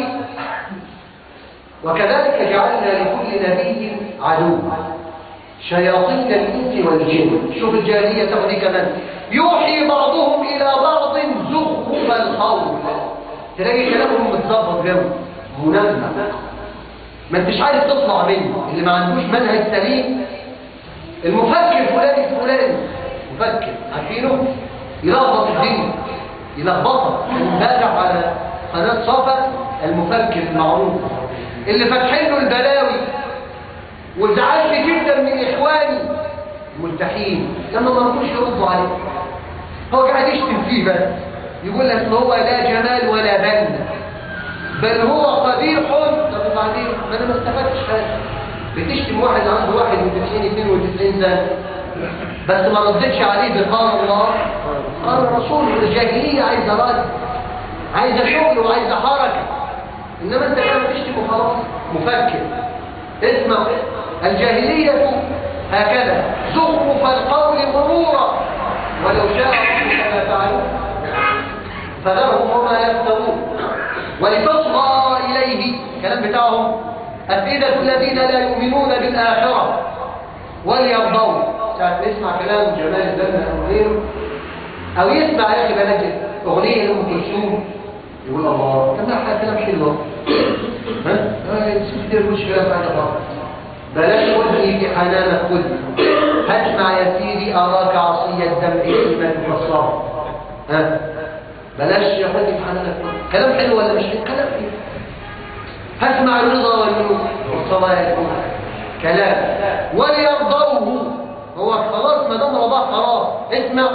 وكذلك جعلنا لكل نبي عدو شياطين الإنس والجن شوف الجاهلية تقضي كمان يوحي بعضهم إلى بعض زخرف القول تلاقي كلامهم متظبط جو منمم ما انتش عايز تطلع منه اللي ما عندوش منهج سليم المفكر فلان الفلاني مفكر عارفينه يلخبط الدنيا يلخبطها امبارح على قناه صفا المفكر المعروف اللي فاتحين له البلاوي وزعلت جدا من اخواني ملتحين لما ما رضوش يردوا عليه هو قاعد يشتم فيه بس يقول لك هو لا جمال ولا بن بل هو قبيح طب وبعدين ما انا ما استفدتش حاجه بتشتم واحد عنده 91 92 سنه بس ما ردتش عليه بقال الله قال الرسول الجاهليه عايزه رد عايزه شغل وعايزه حركه انما انت كده بتشتم وخلاص مفكر اسمع الجاهليه هكذا زخرف القول غرورا ولو شاء ربك ما فعلوه فذرهم وما يفترون ولتصغى اليه الكلام بتاعهم أفئدة الذين لا يؤمنون بالآخرة وليرضوا ساعة يسمع كلام جمال البنا أو غيره أو يسمع يا أخي بلاجد أغنية لأم كلثوم يقول الله كلام حاجة كلام حلو ها؟ كتير مش كلام بعد خالص بلاش ودني في حنانك ودني هسمع يا سيدي أراك عصي الدمع كلمة مفصلة ها بلاش يا ودني في حنانك ودني كلام حلو ولا مش حلو كلام حلو هسمع الرضا والنور والصلاة كلام وليرضوه هو خلاص ما دام رضاه خلاص اسمع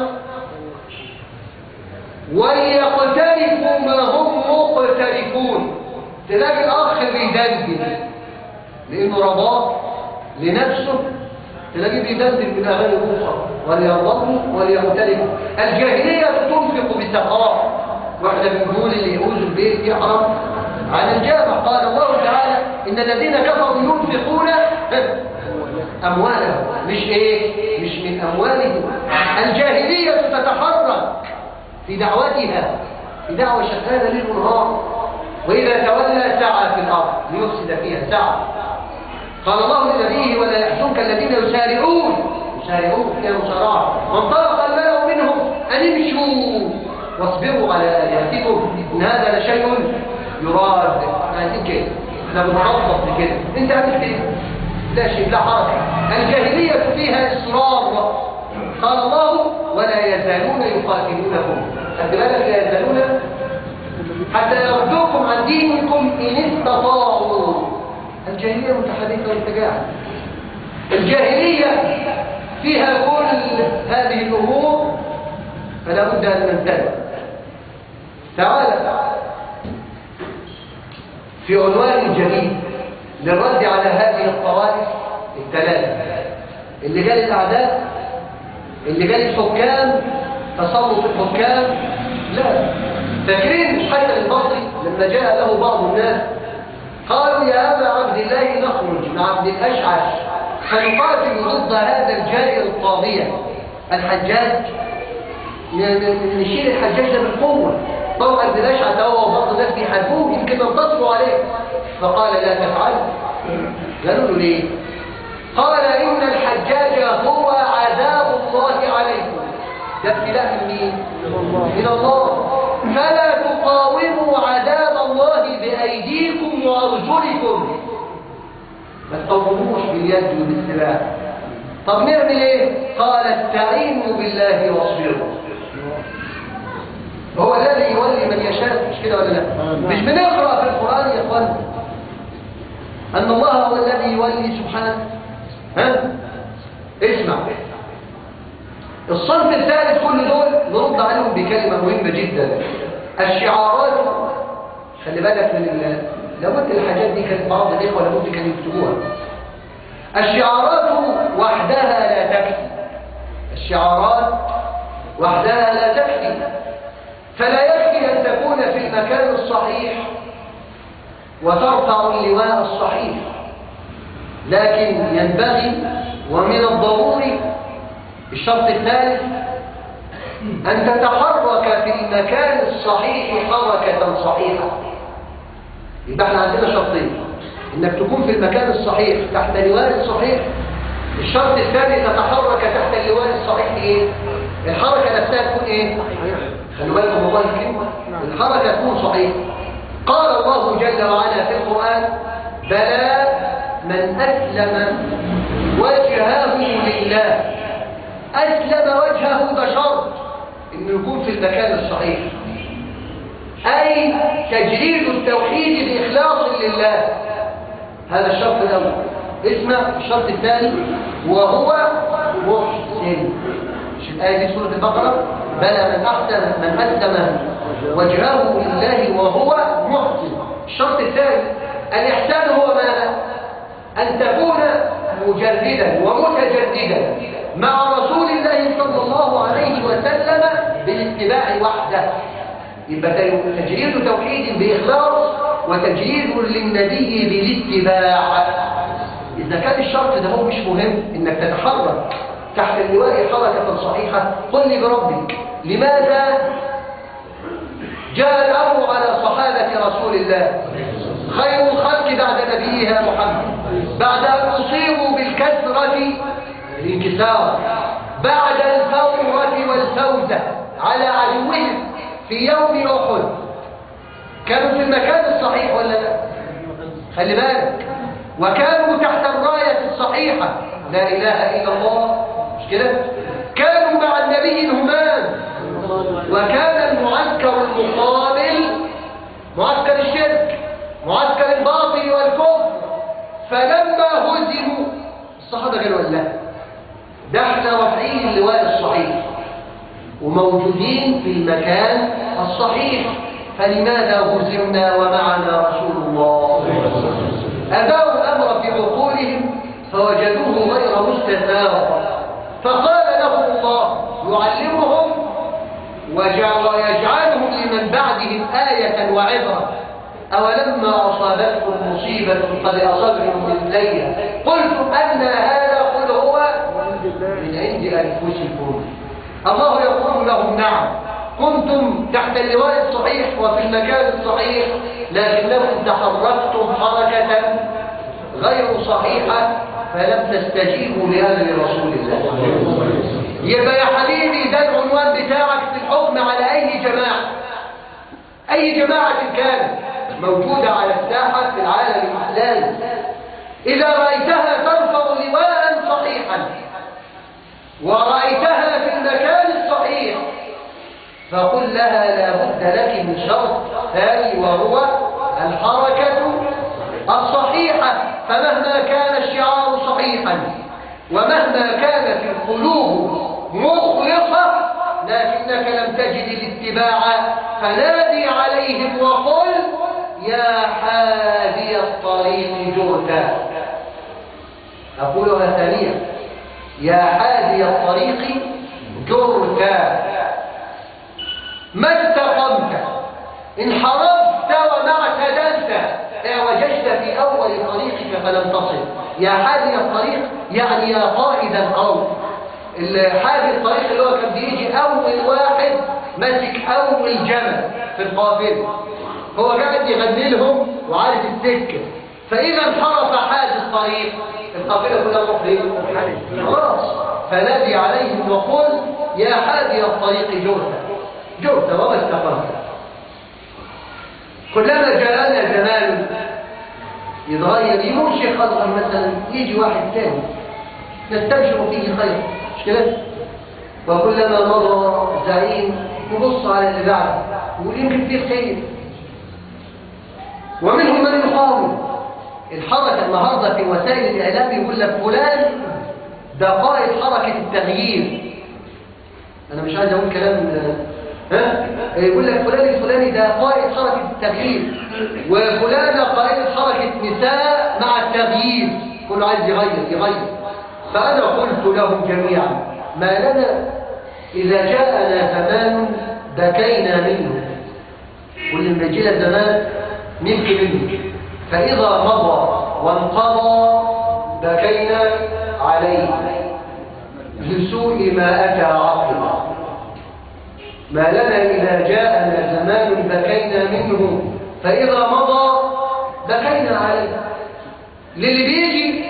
وليقترفوا ما هم مقترفون تلاقي الاخ بيدندن لانه رضاه لنفسه تلاقيه بيدندن بالاغاني الاخرى وليرضوه وليقترفوا الجاهليه تنفق بسخاء واحنا بنقول اللي يعوز البيت يحرم عن الجامع قال الله تعالى إن الذين كفروا ينفقون أموالهم مش إيه مش من أموالهم الجاهلية تتحرك في دعوتها في دعوة شغالة ليل ونهار وإذا تولى سعى في الأرض ليفسد فيها سعى قال الله لنبيه ولا يحزنك الذين يسارعون يسارعون فيها مسارعة وانطلق الملأ منهم أن امشوا واصبروا على آلهتكم إن هذا لشيء يراد عايزين كده احنا بنخطط لكده انت عملت ايه؟ لا شيء لا حركة الجاهلية فيها إصرار قال الله ولا يزالون يقاتلونكم خد بالك لا يزالون حتى يردوكم عن دينكم إن استطاعوا الجاهلية متحركة وارتجاع الجاهلية فيها كل هذه الأمور فلا بد أن ننتبه تعالى في عنوان جديد للرد على هذه الطوائف الثلاثة اللي قال الأعداء اللي قال الحكام تسلط الحكام لا فاكرين الحسن البصري لما جاء له بعض الناس قالوا يا أبا عبد الله نخرج مع عبد الأشعث فنقاتل ضد هذا الجائر الطاغية الحجاج نشيل الحجاج ده بالقوة طبعا عبد الأشعث هو وبعض الناس بيحاربوه يمكن ننتصروا عليه فقال لا تفعل قالوا له ليه قال إن الحجاج هو عذاب الله عليكم ده ابتلاء من مين؟ من الله فلا تقاوموا عذاب الله بأيديكم وأرجلكم ما تقاوموش باليد وبالسلاح طب نعمل ايه؟ قال استعينوا بالله واصبروا هو الذي يولي من يشاء مش كده ولا لا؟ مش بنقرأ في القرآن يا اخوان أن الله هو الذي يولي سبحانه ها؟ اسمع الصنف الثالث كل دول نرد عليهم بكلمة مهمة جدا الشعارات خلي بالك من ال... لابد الحاجات دي كانت بعض الإخوة لابد كانوا يكتبوها الشعارات وحدها لا تكفي الشعارات وحدها لا تكفي فلا يكفي أن تكون في المكان الصحيح وترفع اللواء الصحيح لكن ينبغي ومن الضروري الشرط الثالث أن تتحرك في المكان الصحيح حركة صحيحة يبقى احنا عندنا شرطين انك تكون في المكان الصحيح تحت لواء الصحيح الشرط الثاني تتحرك تحت اللواء الصحيح ايه الحركة نفسها تكون ايه خلوا بالكم والله الكلمة الحركة تكون صحيحة قال الله جل وعلا في القرآن بلى من أسلم وجهه لله أسلم وجهه ده شرط إنه يكون في المكان الصحيح أي تجريد التوحيد بإخلاص لله هذا الشرط الأول اسمع الشرط الثاني وهو محسن مش الآية دي سورة البقرة بلى من أحسن من أسلم وجهه لله وهو محسن الشرط الثاني الإحسان هو ماذا؟ أن تكون مجردا ومتجددا مع رسول الله صلى الله عليه وسلم بالاتباع وحده يبقى تجريد توحيد بإخلاص وتجريد للنبي بالاتباع إذا كان الشرط ده هو مش مهم إنك تتحرك تحت اللواء حركة صحيحة قل لي بربك لماذا جاء الأمر على صحابة رسول الله خير الخلق بعد نبيها محمد بعد أن أصيبوا بالكثرة الانكسار بعد الفورة والفوزة على عدوهم في يوم أحد كانوا في المكان الصحيح ولا لا خلي بالك وكانوا تحت الراية الصحيحة لا إله إلا الله مش كده كانوا مع النبي الهمان وكان المعسكر المقابل معسكر الشرك معسكر الباطل والكفر فلما هزموا الصحابة قالوا لا ده احنا رافعين اللواء الصحيح وموجودين في المكان الصحيح فلماذا هزمنا ومعنا رسول الله أداوا الأمر في عقولهم فوجدوه غير مستثار فقال لهم الله يعلمهم ويجعلهم لمن بعدهم آية وعبرة أولما أصابتكم مصيبة قد أصبتم مثليها قلتم أن هذا من عند أنفسكم الله يقول لهم نعم كنتم تحت اللواء الصحيح وفي المكان الصحيح لكنكم تحركتم حركة غير صحيحة فلم تستجيبوا لأمر رسول الله يبقى يا حبيبي ده العنوان بتاعك في الحكم على أي جماعة أي جماعة كانت موجودة على الساحة في العالم الإسلامي إذا رأيتها ترفع لواء صحيحا ورأيتها في المكان الصحيح فقل لها لا بد لك من شرط ثاني وهو الحركة الصحيحة فمهما كان الشعار صحيحا ومهما كانت القلوب مخلصة لكنك لم تجد الاتباع فنادي عليهم وقل يا حادي الطريق جرتا أقولها ثانية يا حادي الطريق جرتا ما استقمت انحرفت وما اعتدلت اعوججت في أول طريقك فلم تصل يا حادي الطريق يعني يا قائد القوم الحادي الطريق اللي هو كان بيجي أول واحد مسك أول جمل في القافلة هو قاعد يغني لهم وعارف السكة فإذا انحرف حادي الطريق القافلة كلها تروح فين؟ خلاص فنادي عليهم وقل يا حادي الطريق جرت جرت وما استقمت كلما جاءنا زمان يتغير يموت شيخ أصغر مثلا يجي واحد ثاني نستبشر فيه خير مش كده؟ وكلما مضى زعيم يبص على اللي بعده يقول يمكن فيه خير ومنهم من يقاوم الحركة النهاردة في وسائل الإعلام يقول لك فلان ده قائد حركة التغيير أنا مش عايز أقول كلام ها يقول لك فلان الفلاني ده قائد حركة التغيير وفلانة قائد حركة نساء مع التغيير كله عايز يغير يغير فأنا قلت لهم جميعا ما لنا إذا جاءنا زمان بكينا منه كل ما يجينا زمان نبكي منه فإذا مضى وانقضى بكينا عليه لسوء ما أتى عقبا ما لنا إذا جاءنا زمان بكينا منه فإذا مضى بكينا عليه للي بيجي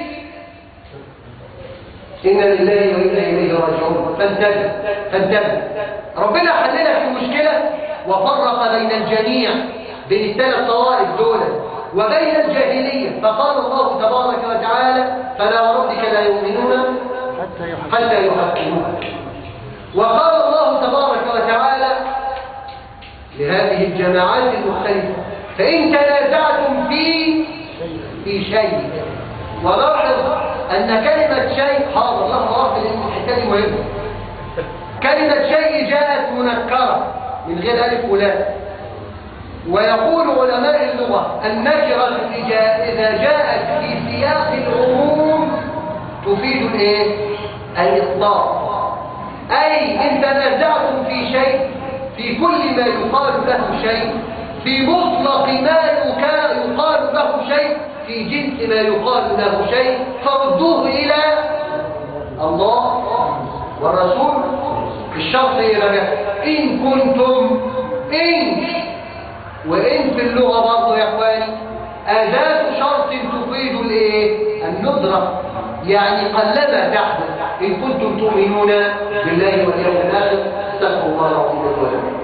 إنا لله وإنا إليه راجعون فانتبه فانتبه ربنا حللك في مشكلة وفرق بين الجميع بين الثلاث طوائف دول وبين الجاهلية فقال الله تبارك وتعالى فلا وربك لا يؤمنون حتى يحكموك وقال الله تبارك وتعالى لهذه الجماعات المختلفة فإن تنازعتم في في شيء ولاحظ أن كلمة شيء حاضر له ضرب لأن الحكاية مهمة كلمة شيء جاءت منكرة من غير ألف ولام ويقول علماء اللغة النكرة إذا جاءت في سياق العموم تفيد الايه؟ الإطلاق أي إن تنازعتم في شيء في كل ما يقال له شيء في مطلق ما يقال له شيء في جنس ما يقال له شيء فردوه إلى الله والرسول الشرط إلى إن كنتم إن وإن في اللغة برضه يا إخواني أداة شرط تفيد الإيه؟ الندرة يعني قلما تحدث إن كنتم تؤمنون بالله واليوم الآخر استغفروا الله العظيم ولكم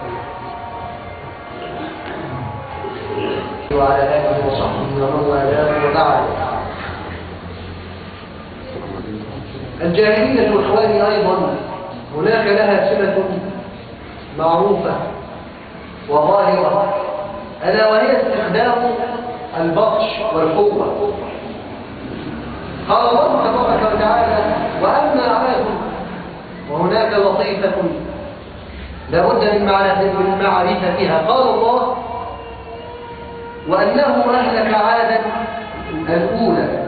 وعلى آله وصحبه ومن والاه وبعد الجاهلية إخواني أيضا هناك لها سمة معروفة وظاهرة ألا وهي استخدام البطش والقوة قال الله تبارك وتعالى وأما عاد وهناك لطيفة لابد من معرفتها قال الله وأنه أهلك عادا الأولى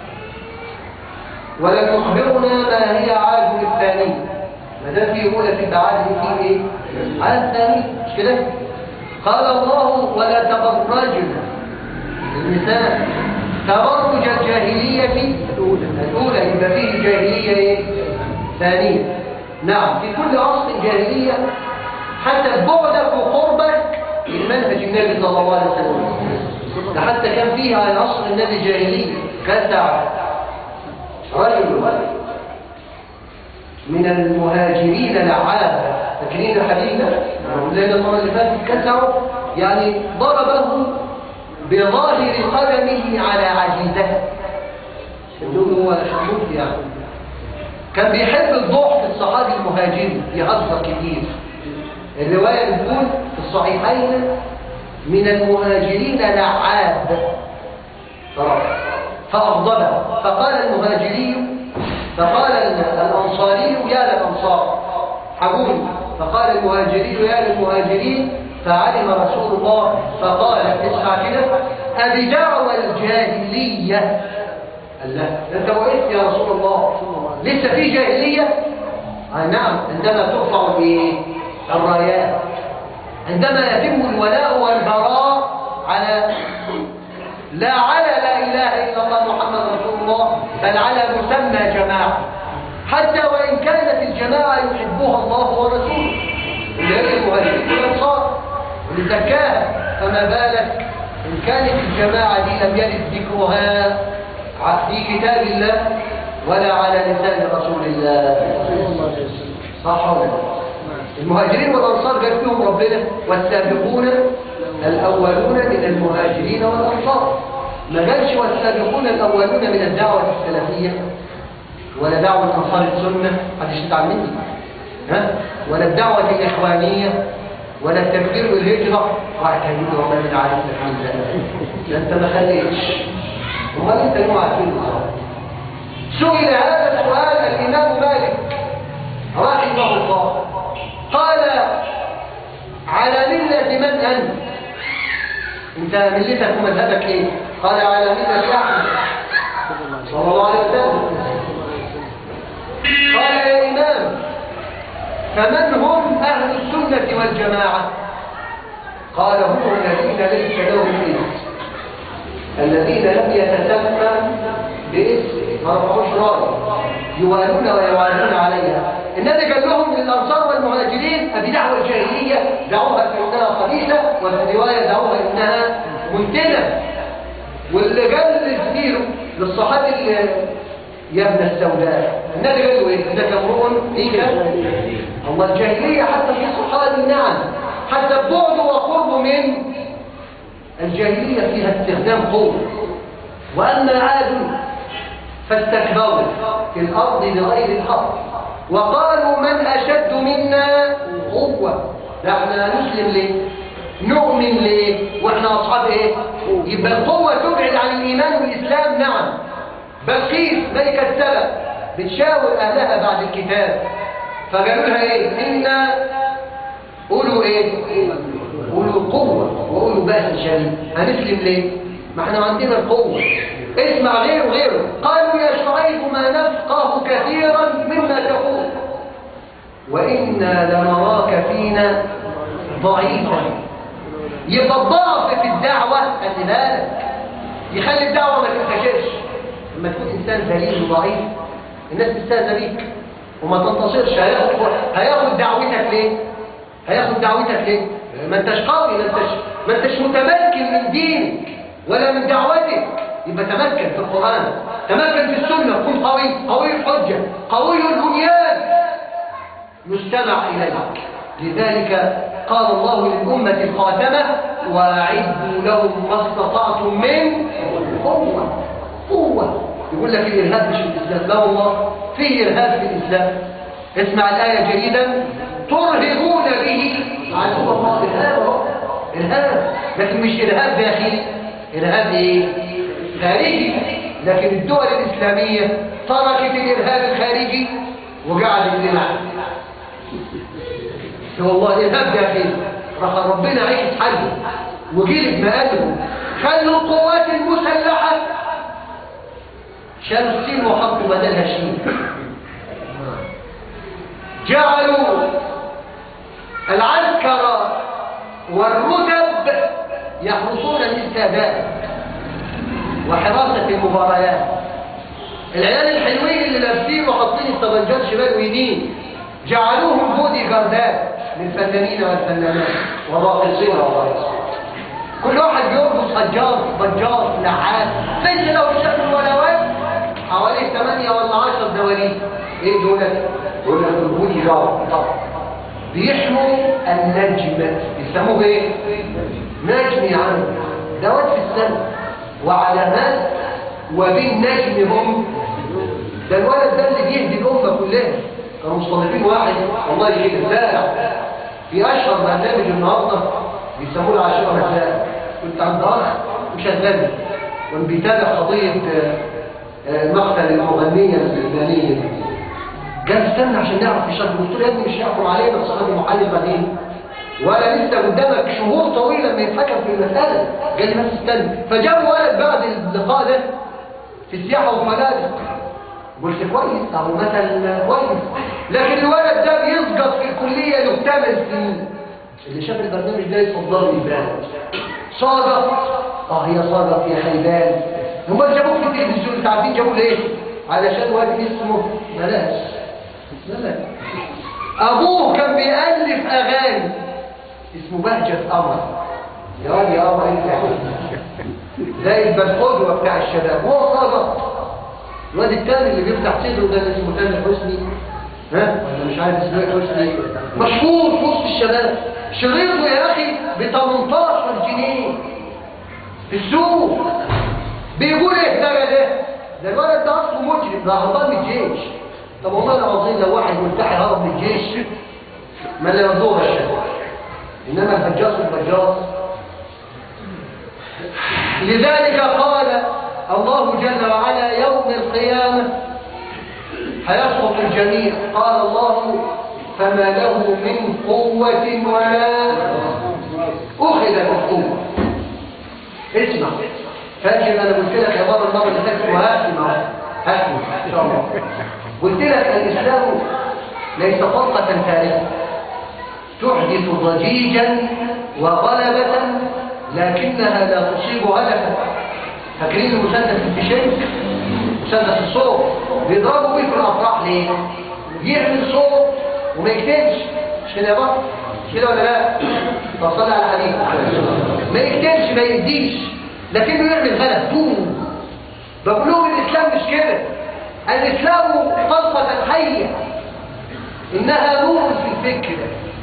ولم يخبرنا ما هي عاد الثانية ما دام في أولى في عاد في إيه؟ عاد ثاني مش كده؟ قال الله ولا تبرجن النساء تبرج الجاهلية الأولى الأولى يبقى فيه جاهلية إيه؟ ثانيا نعم في كل عصر جاهلية حتى بعدك وقربك من منهج النبي صلى الله عليه وسلم ده حتى كان فيها على عصر النبي جاهلية كسع رجل من المهاجرين لعابة فاكرين الحديث ده؟ لأن المرة اللي فاتت كسعه يعني ضربه بظاهر قدمه على عجيزته يقول هو شموت يعني كان بيحب الضعف الصحابي المهاجري يهزر كتير الرواية بتقول في الصحيحين من المهاجرين لعاب فأغضبه فقال المهاجري فقال الأنصاري يا للأنصار حبوني فقال المهاجري يا للمهاجرين فعلم رسول الله فقال اسمع كده أبي دعوى الجاهلية قال له انت وقفت يا رسول الله لسه في جاهلية آه نعم عندما ترفع الايه الرايات عندما يتم الولاء والبراء على لا على لا اله الا الله محمد رسول الله بل على مسمى جماعه حتى وان كانت الجماعه يحبها الله ورسوله اللي هي المهاجرين والانصار اللي زكاها فما بالك ان كانت الجماعه دي لم يرد ذكرها في كتاب الله ولا على لسان رسول الله صح ولا المهاجرين والأنصار قال فيهم ربنا والسابقون الأولون من المهاجرين والأنصار ما قالش والسابقون الأولون من الدعوة السلفية ولا دعوة أنصار السنة حد يشتعل مني ها ولا الدعوة الإخوانية ولا التكبير والهجرة واعتمدوا والله من عارف ده انت ما خليتش امال انت يوم عارفين سئل هذا السؤال الامام مالك رحمه الله قال على ملة من انت انت ملتك ومذهبك ايه قال على ملة احمد صلى الله عليه وسلم قال يا امام فمن هم اهل السنة والجماعة قال هم الذين ليس لهم اسم الذين لم يتسمى باسم ما رفعوش راي يوالون ويوالون عليها النبي قال لهم للانصار والمهاجرين ابي دعوه الجاهليه دعوها فانها خبيثه وفي روايه دعوها انها منتنه واللي قال لزميله للصحابي اللي يا ابن السوداء النبي قال له ايه انك امرؤ فيك الله الجاهليه حتى في الصحابه نعم حتى بعده وقربه من الجاهلية فيها استخدام قوة وأما عاد فاستكبروا في الأرض بغير الحق وقالوا من أشد منا قوة احنا نسلم ليه نؤمن ليه واحنا أصحاب ايه يبقى القوة تبعد عن الإيمان والإسلام نعم بلقيس ملكة سبب بتشاور أهلها بعد الكتاب فقالوا لها ايه إنا قولوا ايه قولوا قوة وقولوا بأس شديد هنسلم ليه ما احنا عندنا القوة اسمع غيره غيره قالوا يا شعيب ما نفقه كثيرا مما تقول وإنا لنراك فينا ضعيفا يبقى الضعف في الدعوة خلي بالك يخلي الدعوة ما تنتشرش لما تكون إنسان ذليل وضعيف الناس تستهزأ بيك وما تنتصرش هياخد هياخد دعوتك ليه هياخد دعوتك ليه ما انتش قوي ما انتش ما انتش متمكن من دينك ولا من دعوتك يبقى تمكن في القرآن تمكن في السنة كن قوي قوي الحجة قوي البنيان يستمع إليك لذلك قال الله للأمة الخاتمة وأعدوا لهم ما استطعتم من قوة قوة يقول لك الإرهاب مش في الإسلام لا والله فيه إرهاب في الإسلام اسمع الآية جيدا ترهبون به عدو الله إرهاب إرهاب لكن مش إرهاب داخلي إرهاب إيه؟ خارجي لكن الدول الإسلامية تركت الإرهاب الخارجي وقعدت لنا والله إرهاب داخلي راح ربنا عيش حله وجيل مقاله خلوا القوات المسلحة شالوا السين وحطوا بدلها شين جعلوا العسكر والرتب يحرسون الاستادات وحراسة المباريات العيال الحلوين اللي لابسين وحاطين الطبنجات شمال ويمين جعلوهم بودي جاردات للفنانين والفنانات والراقصين والراقصات كل واحد بيرقص هجاص بجاص نحاس ليس له شكل ولا وجه حوالي 8 ولا 10 دواليب ايه دول دول البودي جارد بيحموا النجم يسموه ايه نجم يعني دوات في السماء وعلامات وبالنجم هم ده الولد ده اللي بيهدي الامه كلها كانوا مستضيفين واحد والله كده امبارح في اشهر برنامج النهارده بيسموه العاشره مساء كنت عند اخ مشغل وان بيتابع قضيه آه، آه، مقتل المغنيه اللبنانيه دي. قال استنى عشان نعرف الشر قلت له يا ابني مش هيحكم علينا بصفه المحلل بعدين ولا لسه قدامك شهور طويله لما يتحكم في المساله قال لي بس استنى فجاب ولد بعد اللقاء ده في السياحه والفنادق قلت كويس اهو مثل كويس لكن الولد ده بيسقط في الكليه له 8 سنين اللي شاف البرنامج ده يفضل لي بالك صادق اه هي صادق يا خيبان هم جابوه في التلفزيون انتوا عارفين جابوه ليه علشان واد اسمه بلاش بلاش ابوه كان بيألف اغاني اسمه بهجة قمر يا واد يا قمر انت زي القدوة بتاع الشباب هو صادق الواد التاني اللي بيفتح صدره ده اللي اسمه تامر حسني ها ولا مش عارف اسمه ايه حسني مشهور في وسط الشباب شريطه يا اخي ب 18 جنيه في السوق بيقول ايه ده ده ده الولد ده اصله مجرم ده هربان من الجيش طب والله العظيم لو واحد ملتحي هرب من الجيش ما لا يرضوه الشباب انما الفجاص الفجاص لذلك قال الله جل وعلا يوم القيامة هيسقط الجميع قال الله فما له من قوة ولا أخذ بالقوة اسمع فاكر أنا قلت لك يا بابا المرة اللي فاتت وهاتم هاتم إن شاء الله قلت لك الإسلام ليس فرقة تاريخ تحدث ضجيجا وغلبة لكنها لا تصيب هدفا فاكرين المسدس الفيشنج مسدس الصوت بيضربوا بيه في الافراح ليه يعمل صوت وما يكتبش مش كده يا بابا مش كده ولا لا طب صلي على الحديث ما يكتبش ما يديش لكنه يعمل غلب دوم بقول لهم الاسلام مش كده الاسلام طلقه حيه انها نور في الفكر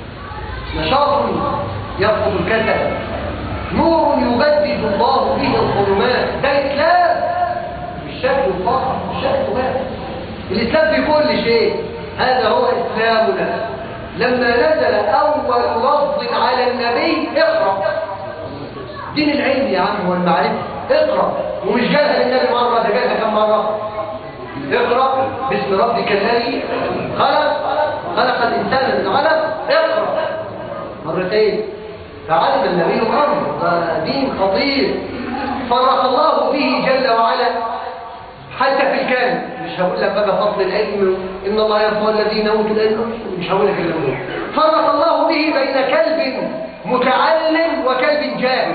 نشاط يرفض الكسل نور يبدد الله به الظلمات ده الإسلام بالشكل الفقر بالشكل بس الإسلام في كل شيء هذا هو إسلامنا لما نزل أول لفظ على النبي اقرأ دين العلم يا عم والمعرفة اقرأ ومش جالها للنبي مرة ده جالها كم مرة اقرأ باسم ربك الذي خلق خلق الإنسان من علق اقرأ مرتين فعلم النبي الأمر ده دين خطير فرق الله به جل وعلا حتى في الكلام مش هقول لك بقى فضل العلم إن الله يرفع الذين أوتوا العلم مش هقول لك الكلام ده فرق الله به بين كلب متعلم وكلب جاهل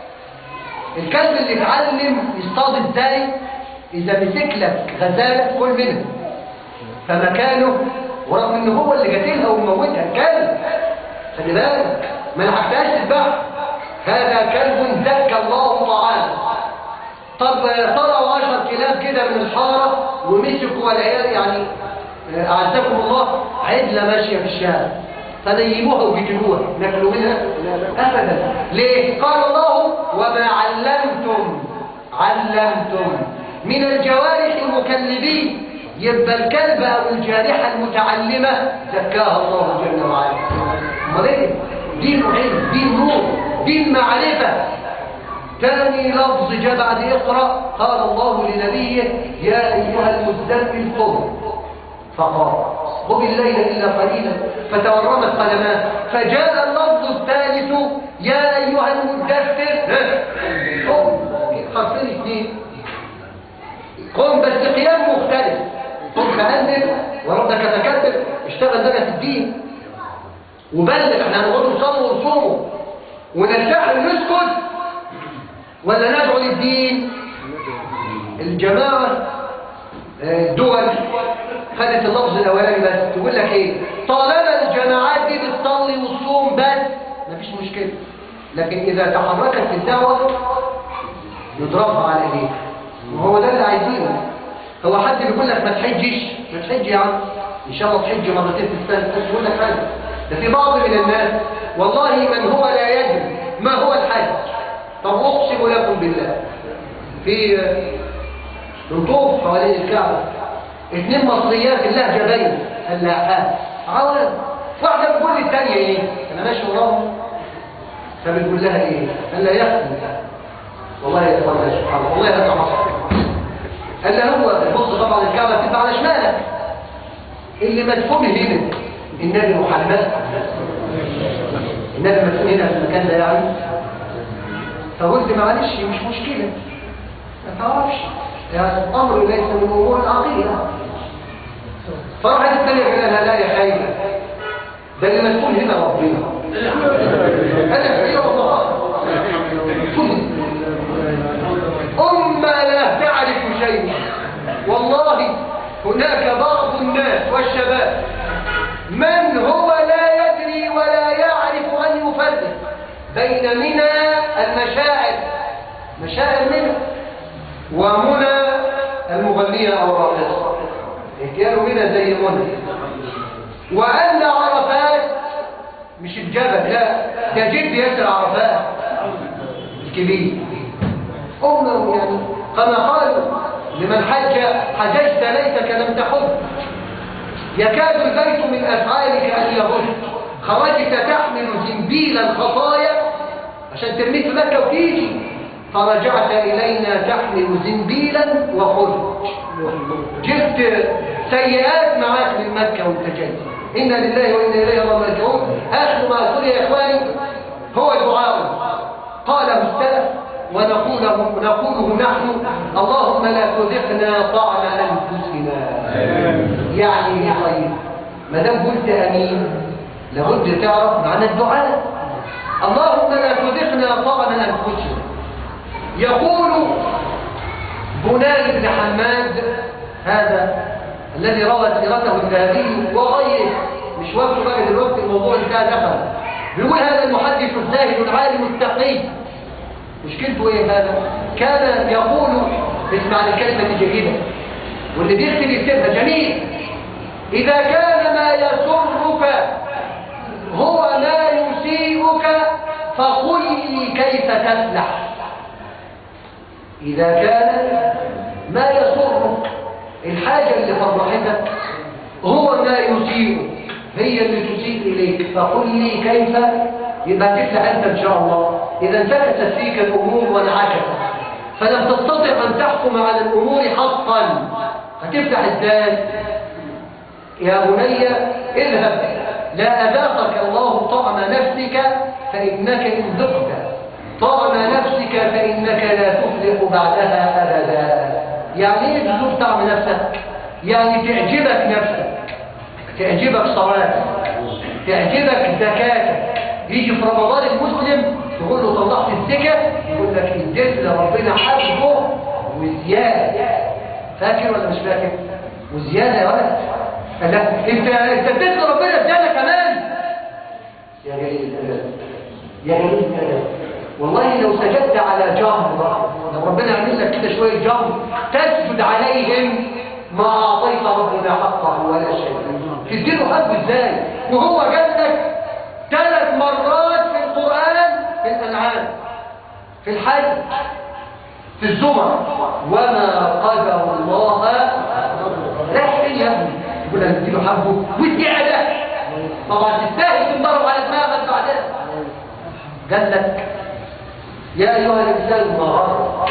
الكلب اللي اتعلم يصطاد ازاي إذا مسك لك غزالة كل منها فمكانه ورغم ان هو اللي قتلها وموتها الكلب خلي بالك ما لحقتهاش تذبحها هذا كلب زكى الله تعالى طب طلعوا 10 كلاب كده من الحاره ومسكوا والعيال يعني آه، اعزكم الله عدله ماشيه في الشارع فنيموها وقتلوها ناكلوا منها ابدا ليه قال الله وما علمتم علمتم من الجوارح المكلبين يبقى الكلب او الجارحه المتعلمه زكاها الله جل وعلا امال ايه دين علم دين نور دين معرفه ثاني لفظ جاء بعد اقرا قال الله لنبيه يا ايها المزمل قم فقال قم الليل الا قليلا فتورمت قدماه فجاء اللفظ الثالث يا ايها المدثر قم حرفين اثنين قم بس قيام مختلف قم فأذن وربك تكبر اشتغل بقى في الدين وبلغ احنا هنقعد نصلي ونصوموا ونرتاح ونسكت ولا ندعو للدين الجماعة الدول خدت اللفظ الاولاني بس تقول لك ايه طالما الجماعات دي بتصلي وتصوم بس مفيش مشكله لكن اذا تحركت في الدعوه يضربها على ايديه وهو ده اللي عايزينه هو حد بيقول لك ما تحجش ما تحج يا عم ان شاء الله تحج مرتين في السنه بس يقول لك حاجه ده في بعض من الناس والله من هو لا يدري ما هو الحج طب اقسم لكم بالله في نطوف حوالين الكعبه اثنين مصريات اللهجه باينه فلاحات عوام واحده بتقول للثانيه ايه انا ماشي وراهم فبتقول لها ايه قال لها يا اختي والله يا اخوانا سبحان الله والله هذا مصر قال له هو بص طبعا الكعبه بتبقى على شمالك اللي مدفون هنا النبي محمد النبي مدفون هنا في المكان ده يعني فقلت معلش مش مشكله ما تعرفش يعني الامر ليس من امور العقيده فراحت الثانيه قال لها لا يا خايبه ده اللي مدفون هنا ربنا انا هي والله أمة لا تعرف شيئا والله هناك بعض الناس والشباب من هو لا يدري ولا يعرف أن يفرق بين منى المشاعر مشاعر منى ومنى المغنية أو الراقصة كانوا منى زي منى وأن عرفات مش الجبل لا ده جد ياسر عرفات الكبير أمه يعني كما قال لمن حج حججت ليتك لم تحج يكاد البيت من أفعالك أن يهج خرجت تحمل زنبيل الخطايا عشان ترميه في مكة وتيجي فرجعت إلينا تحمل زنبيلا وخرج جبت سيئات معاك من مكة وانت جاي إنا لله وإنا إليه راجعون آخر ما أقول يا إخواني هو الدعاء قاله السلف ونقوله, نقوله نحن اللهم لا تذقنا طعم أنفسنا يعني يا خير ما دام قلت أمين لابد تعرف معنى الدعاء اللهم لا تذقنا طعم أنفسنا يقول بناي بن حماد هذا الذي روى سيرته الذهبي وغيره مش وقت بقى دلوقتي الموضوع انتهى دخل بيقول هذا المحدث الزاهد العالم التقي مشكلته ايه هذا كان يقول اسمع الكلمه دي جيده واللي بيكتب يكتبها جميل اذا كان ما يسرك هو ما يسيئك فقل لي كيف تفلح اذا كان ما يسرك الحاجه اللي فرحتك هو ما يسيئك هي اللي تسيء اليك فقل لي كيف يبقى تفلح انت ان شاء الله إذا انتكست فيك الأمور وانعكست فلم تستطع أن تحكم على الأمور حقا هتفتح ازاي يا بني اذهب لا أذاقك الله طعم نفسك فإنك إن ذقت طعم نفسك فإنك لا تفلح بعدها أبدا يعني ايه تذوق طعم نفسك يعني تعجبك نفسك تعجبك صلاتك تعجبك زكاتك يجي في رمضان المسلم تقول له طلعت الزكاة يقول لك اديت لربنا حقه وزيادة فاكر ولا مش فاكر وزيادة يا ولد قال لا انت انت اديت لربنا زيادة كمان يا جليل الأدب يا جليل الأدب والله لو سجدت على جمر لو ربنا يعمل لك كده شوية جمر تسجد عليهم ما أعطيت ربنا حقه ولا شيء تديله حقه ازاي وهو قال لك ثلاث مرات في القرآن في الأنعام في الحج في الزمر وما قدر الله راح فين يا ابني يقول لك اديله حقه والزيادة طبعا تستاهل تنضرب على دماغك بعدها قال لك يا ايها الانسان ما غرك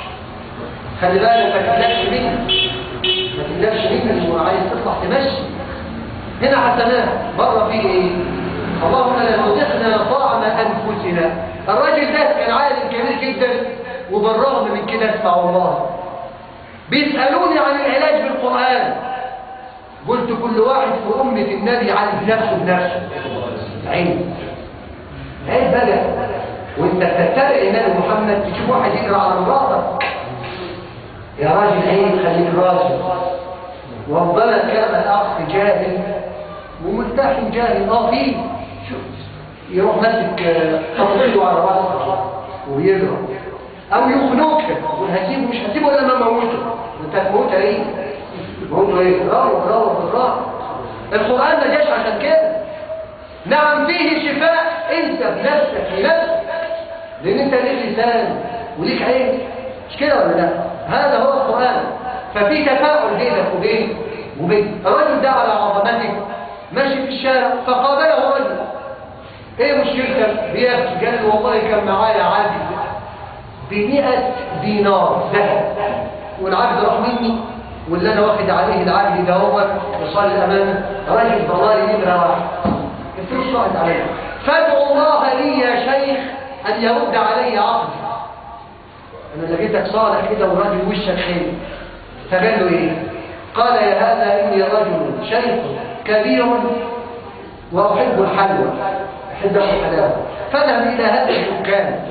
خلي بالك ما تقلقش منك ما تقلقش منك اللي عايز تطلع تمشي هنا حسنات بره فيه ايه اللهم لا تذقنا طعم انفسنا الراجل ده كان عالم كبير جدا وبالرغم من كده اسمع والله بيسالوني عن العلاج بالقران قلت كل واحد في امه النبي عالج نفسه بنفسه عين عين بقى وانت تتبع النبي محمد تشوف واحد يقرا على مراتك يا راجل عين خليك راجل وربما كان الأخ جاهل ومرتاح جاهل اه فيه شوف يروح ماسك آه، تطريده على راسه ويضرب او يخنقك يقول هسيبه مش هسيبه الا ما موته انت هتموت ايه موته ايه روح روح روح القران ما جاش عشان كده نعم فيه شفاء انت بنفسك لنفسك لان انت ليك لسان وليك عين مش كده ولا لا هذا هو القران ففي تفاعل بينك وبين وبين الرجل ده على عظمته ماشي في الشارع فقابله رجل ايه مشكلتك بيبكي قال له والله كان معايا عبد بمئة دينار ذهب والعبد راح مني واللي انا واخد عليه العبد ده هو يصلي امامه راجل ضلالي نمره واحد الفلوس راحت عليه فادعو الله لي يا شيخ ان يرد علي عقدي انا لقيتك صالح كده وراجل وشك خير فقال له ايه قال يا هذا اني رجل شيخ كبير واحب الحلوى احب الحلاوه فاذهب الى هذا الدكان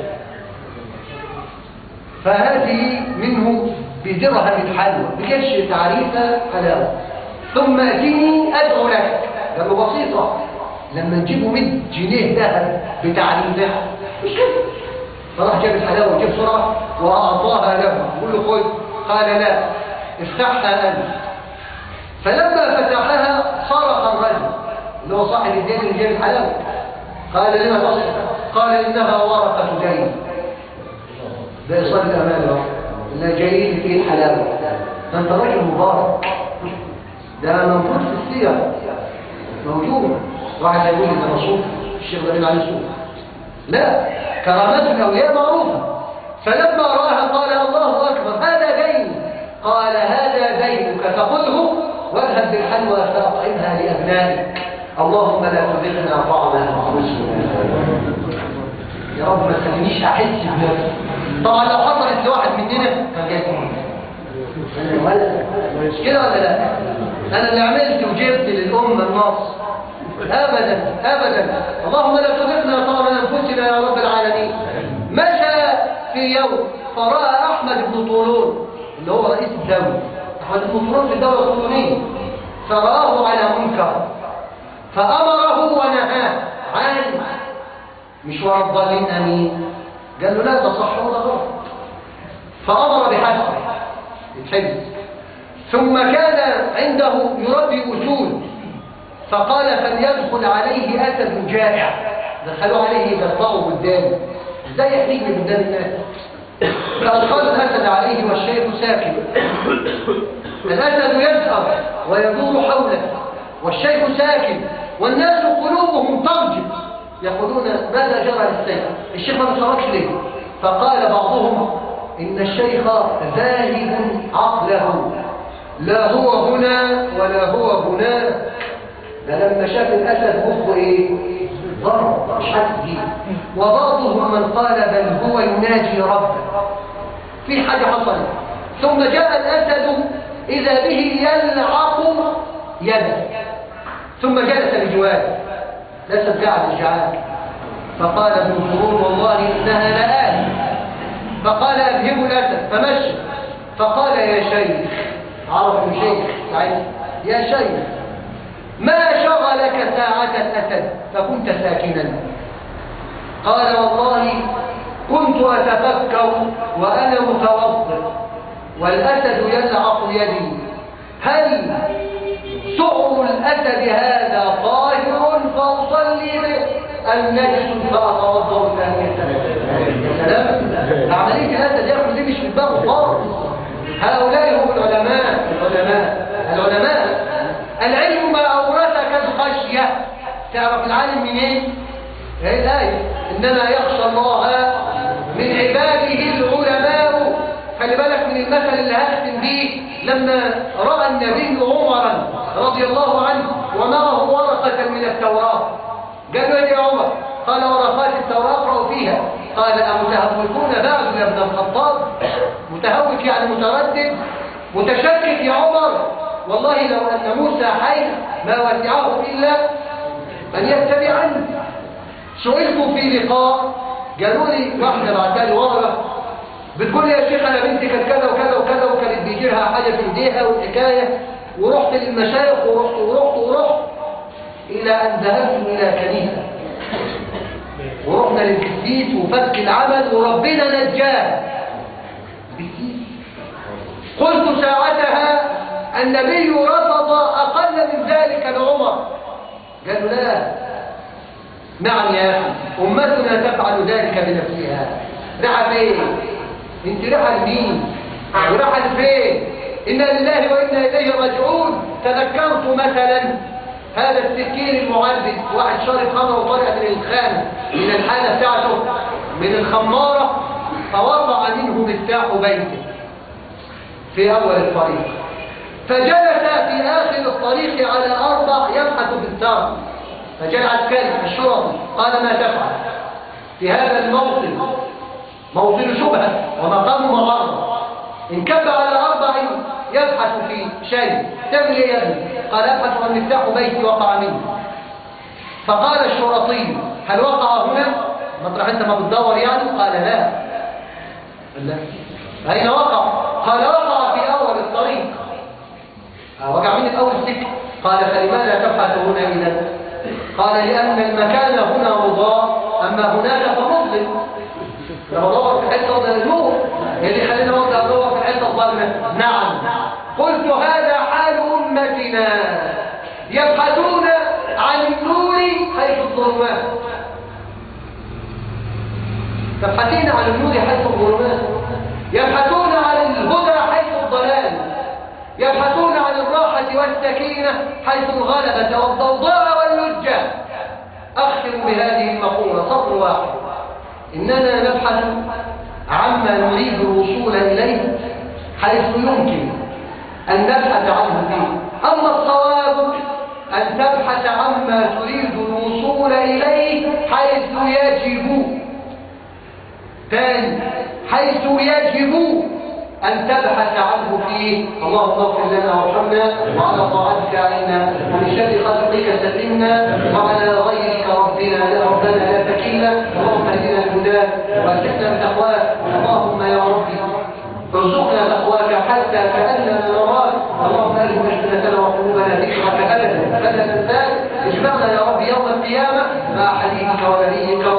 فهذه منه بدرهم الحلوى بكش تعريف حلاوه ثم اتني ادعو لك قال له بسيطه لما نجيبه 100 جنيه ذهب بتعريفه مش كده فراح جاب الحلاوه وجاب بسرعه واعطاها له يقول له خذ قال لا افتحها انت فلما فتحها صرخ الرجل اللي هو صاحب الدين اللي جاب الحلاوه قال لما تصرخ قال انها ورقه دين ده يصلي الامان اللي جاي لي فيه الحلاوه ده انت راجل مبارك ده موجود في السير موجود واحد يقول لي ده مصروف الشيخ ده عليه صوف لا كرامات الاولياء معروفه فلما راها قال الله اكبر هذا دين قال هذا دينك فخذه واذهب بالحلوى فاطعمها لابنائك اللهم لا تذقنا طعم انفسنا يا رب ما تخلينيش احس بنفسي طبعا لو حصلت لواحد مننا كان جاي انا ولا مش كده ولا لا انا اللي عملت وجبت للامه النص ابدا ابدا اللهم لا تذقنا طعم انفسنا يا رب العالمين مشى في يوم فراى احمد بن طولون اللي هو رئيس الدوله احمد بن طولون في الدوله الطولونيه فراه على منكر فامره ونهاه عن مش ورا الضالين امين قال له لا ده صح ولا غلط فامر بحبسه الحبس ثم كان عنده يربي اسود فقال فليدخل عليه اسد جائع دخلوا عليه يقطعوا قدامه ازاي يحرجني قدام الناس فادخل الاسد عليه والشيخ ساكن الاسد يزهر ويدور حوله والشيخ ساكن والناس قلوبهم ترجف يقولون ماذا جرى للسيف الشيخ ما بيتحركش ليه فقال بعضهم ان الشيخ ذاهب عقله لا هو هنا ولا هو هناك ده لما شاف الاسد مخه ايه ضرب مش حاسس بيه وبعضهم من قال بل هو يناجي ربه في حاجه حصلت ثم جاء الاسد اذا به يلعق يده ثم جلس بجواره الاسد قاعد الجعان فقال ابن جرور والله انها لآل فقال اذهبوا الاسد فمشى فقال يا شيخ عرف الشيخ سعيد يا شيخ ما شغلك ساعة الأسد فكنت ساكنا قال والله كنت أتفكر وأنا متوضئ والأسد يلعق يدي هل سعر الأسد هذا طاهر فأصلي به أم نجس فأتوضأ ثانية يا سلام عملية الأسد يأخذ دي مش في دماغه خالص هؤلاء هم العلماء العلماء العلماء العلم ما أورثك الخشية تعرف العالم منين؟ ايه الآية إنما يخشى الله من عباده العلماء خلي بالك من المثل اللي هختم بيه لما رأى النبي عمرا رضي الله عنه ومعه ورقة من التوراة قال له يا عمر قال ورقات التوراة اقرأوا فيها قال أمتهوكون بعد يا ابن الخطاب متهوك يعني متردد متشكك يا عمر والله لو أن موسى حي ما وسعه إلا أن يتبعني سئلت في لقاء قالوا لي واحدة بعتالي ورقة بتقول لي يا شيخ أنا بنتي كانت كذا وكذا وكذا وكانت بيجي لها حاجة في إيديها والحكاية ورحت للمشايخ ورحت ورحت ورحت إلى أن ذهبت إلى كنيسة ورحنا للقسيس وفك العمل وربنا نجاه بالسيس قلت ساعتها النبي رفض أقل من ذلك لعمر قال له لا نعم يا أخي أمتنا تفعل ذلك بنفسها راح فين انت راح لمين وراح لفين إنا لله وإنا إليه راجعون تذكرت مثلا هذا السكين المعبد واحد شارب خمر وطالع من الخانة من الحالة بتاعته من الخمارة فوضع منه مفتاح بيته في أول الطريق فجلس في آخر الطريق على أرض يبحث في الدار فجاء العسكري الشرطي قال ما تفعل في هذا الموطن موطن شبهة ومقام مغرة انكب على أربع يبحث في شيء تعمل ايه يا ابني قال ابحث عن مفتاح بيتي وقع مني فقال الشرطي هل وقع هنا مطرح انت ما بتدور يعني قال لا لا اين وقع قال وقع في اول الطريق وقع مني في اول السكه قال فلماذا تبحث هنا اذا قال لان المكان هنا مضاء اما هناك فمظلم لما ادور في حته ده نور اللي خلينا ابدا ادور في حته ظلمه نعم قلت هذا حال امتنا يبحثون عن النور حيث الظلمات تبحثين عن النور حيث الظلمات يبحثون عن الهدى حيث الضلال يبحثون عن الراحة والسكينة حيث الغلبة والضوضاء واللجة أختم بهذه المقولة سطر واحد إننا نبحث عما نريد الوصول إليه حيث يمكن أن نبحث عنه فيه أما الصواب أن تبحث عما تريد الوصول إليه حيث يجب ثاني حيث يجب أن تبحث عنه فيه اللهم اغفر لنا وارحمنا وعلى طاعتك أعنا ومن شر خلقك سلمنا وعلى غيرك ربنا لا ربنا لا تكلنا اللهم اهدنا الهدى واسكنا بتقواك اللهم يا ربي ارزقنا تقواك حتى كأننا نراك اللهم ألهم ألسنتنا وقلوبنا ذكرك أبدا فلا ننساك اجمعنا يا رب يوم القيامة مع حبيبك ونبيك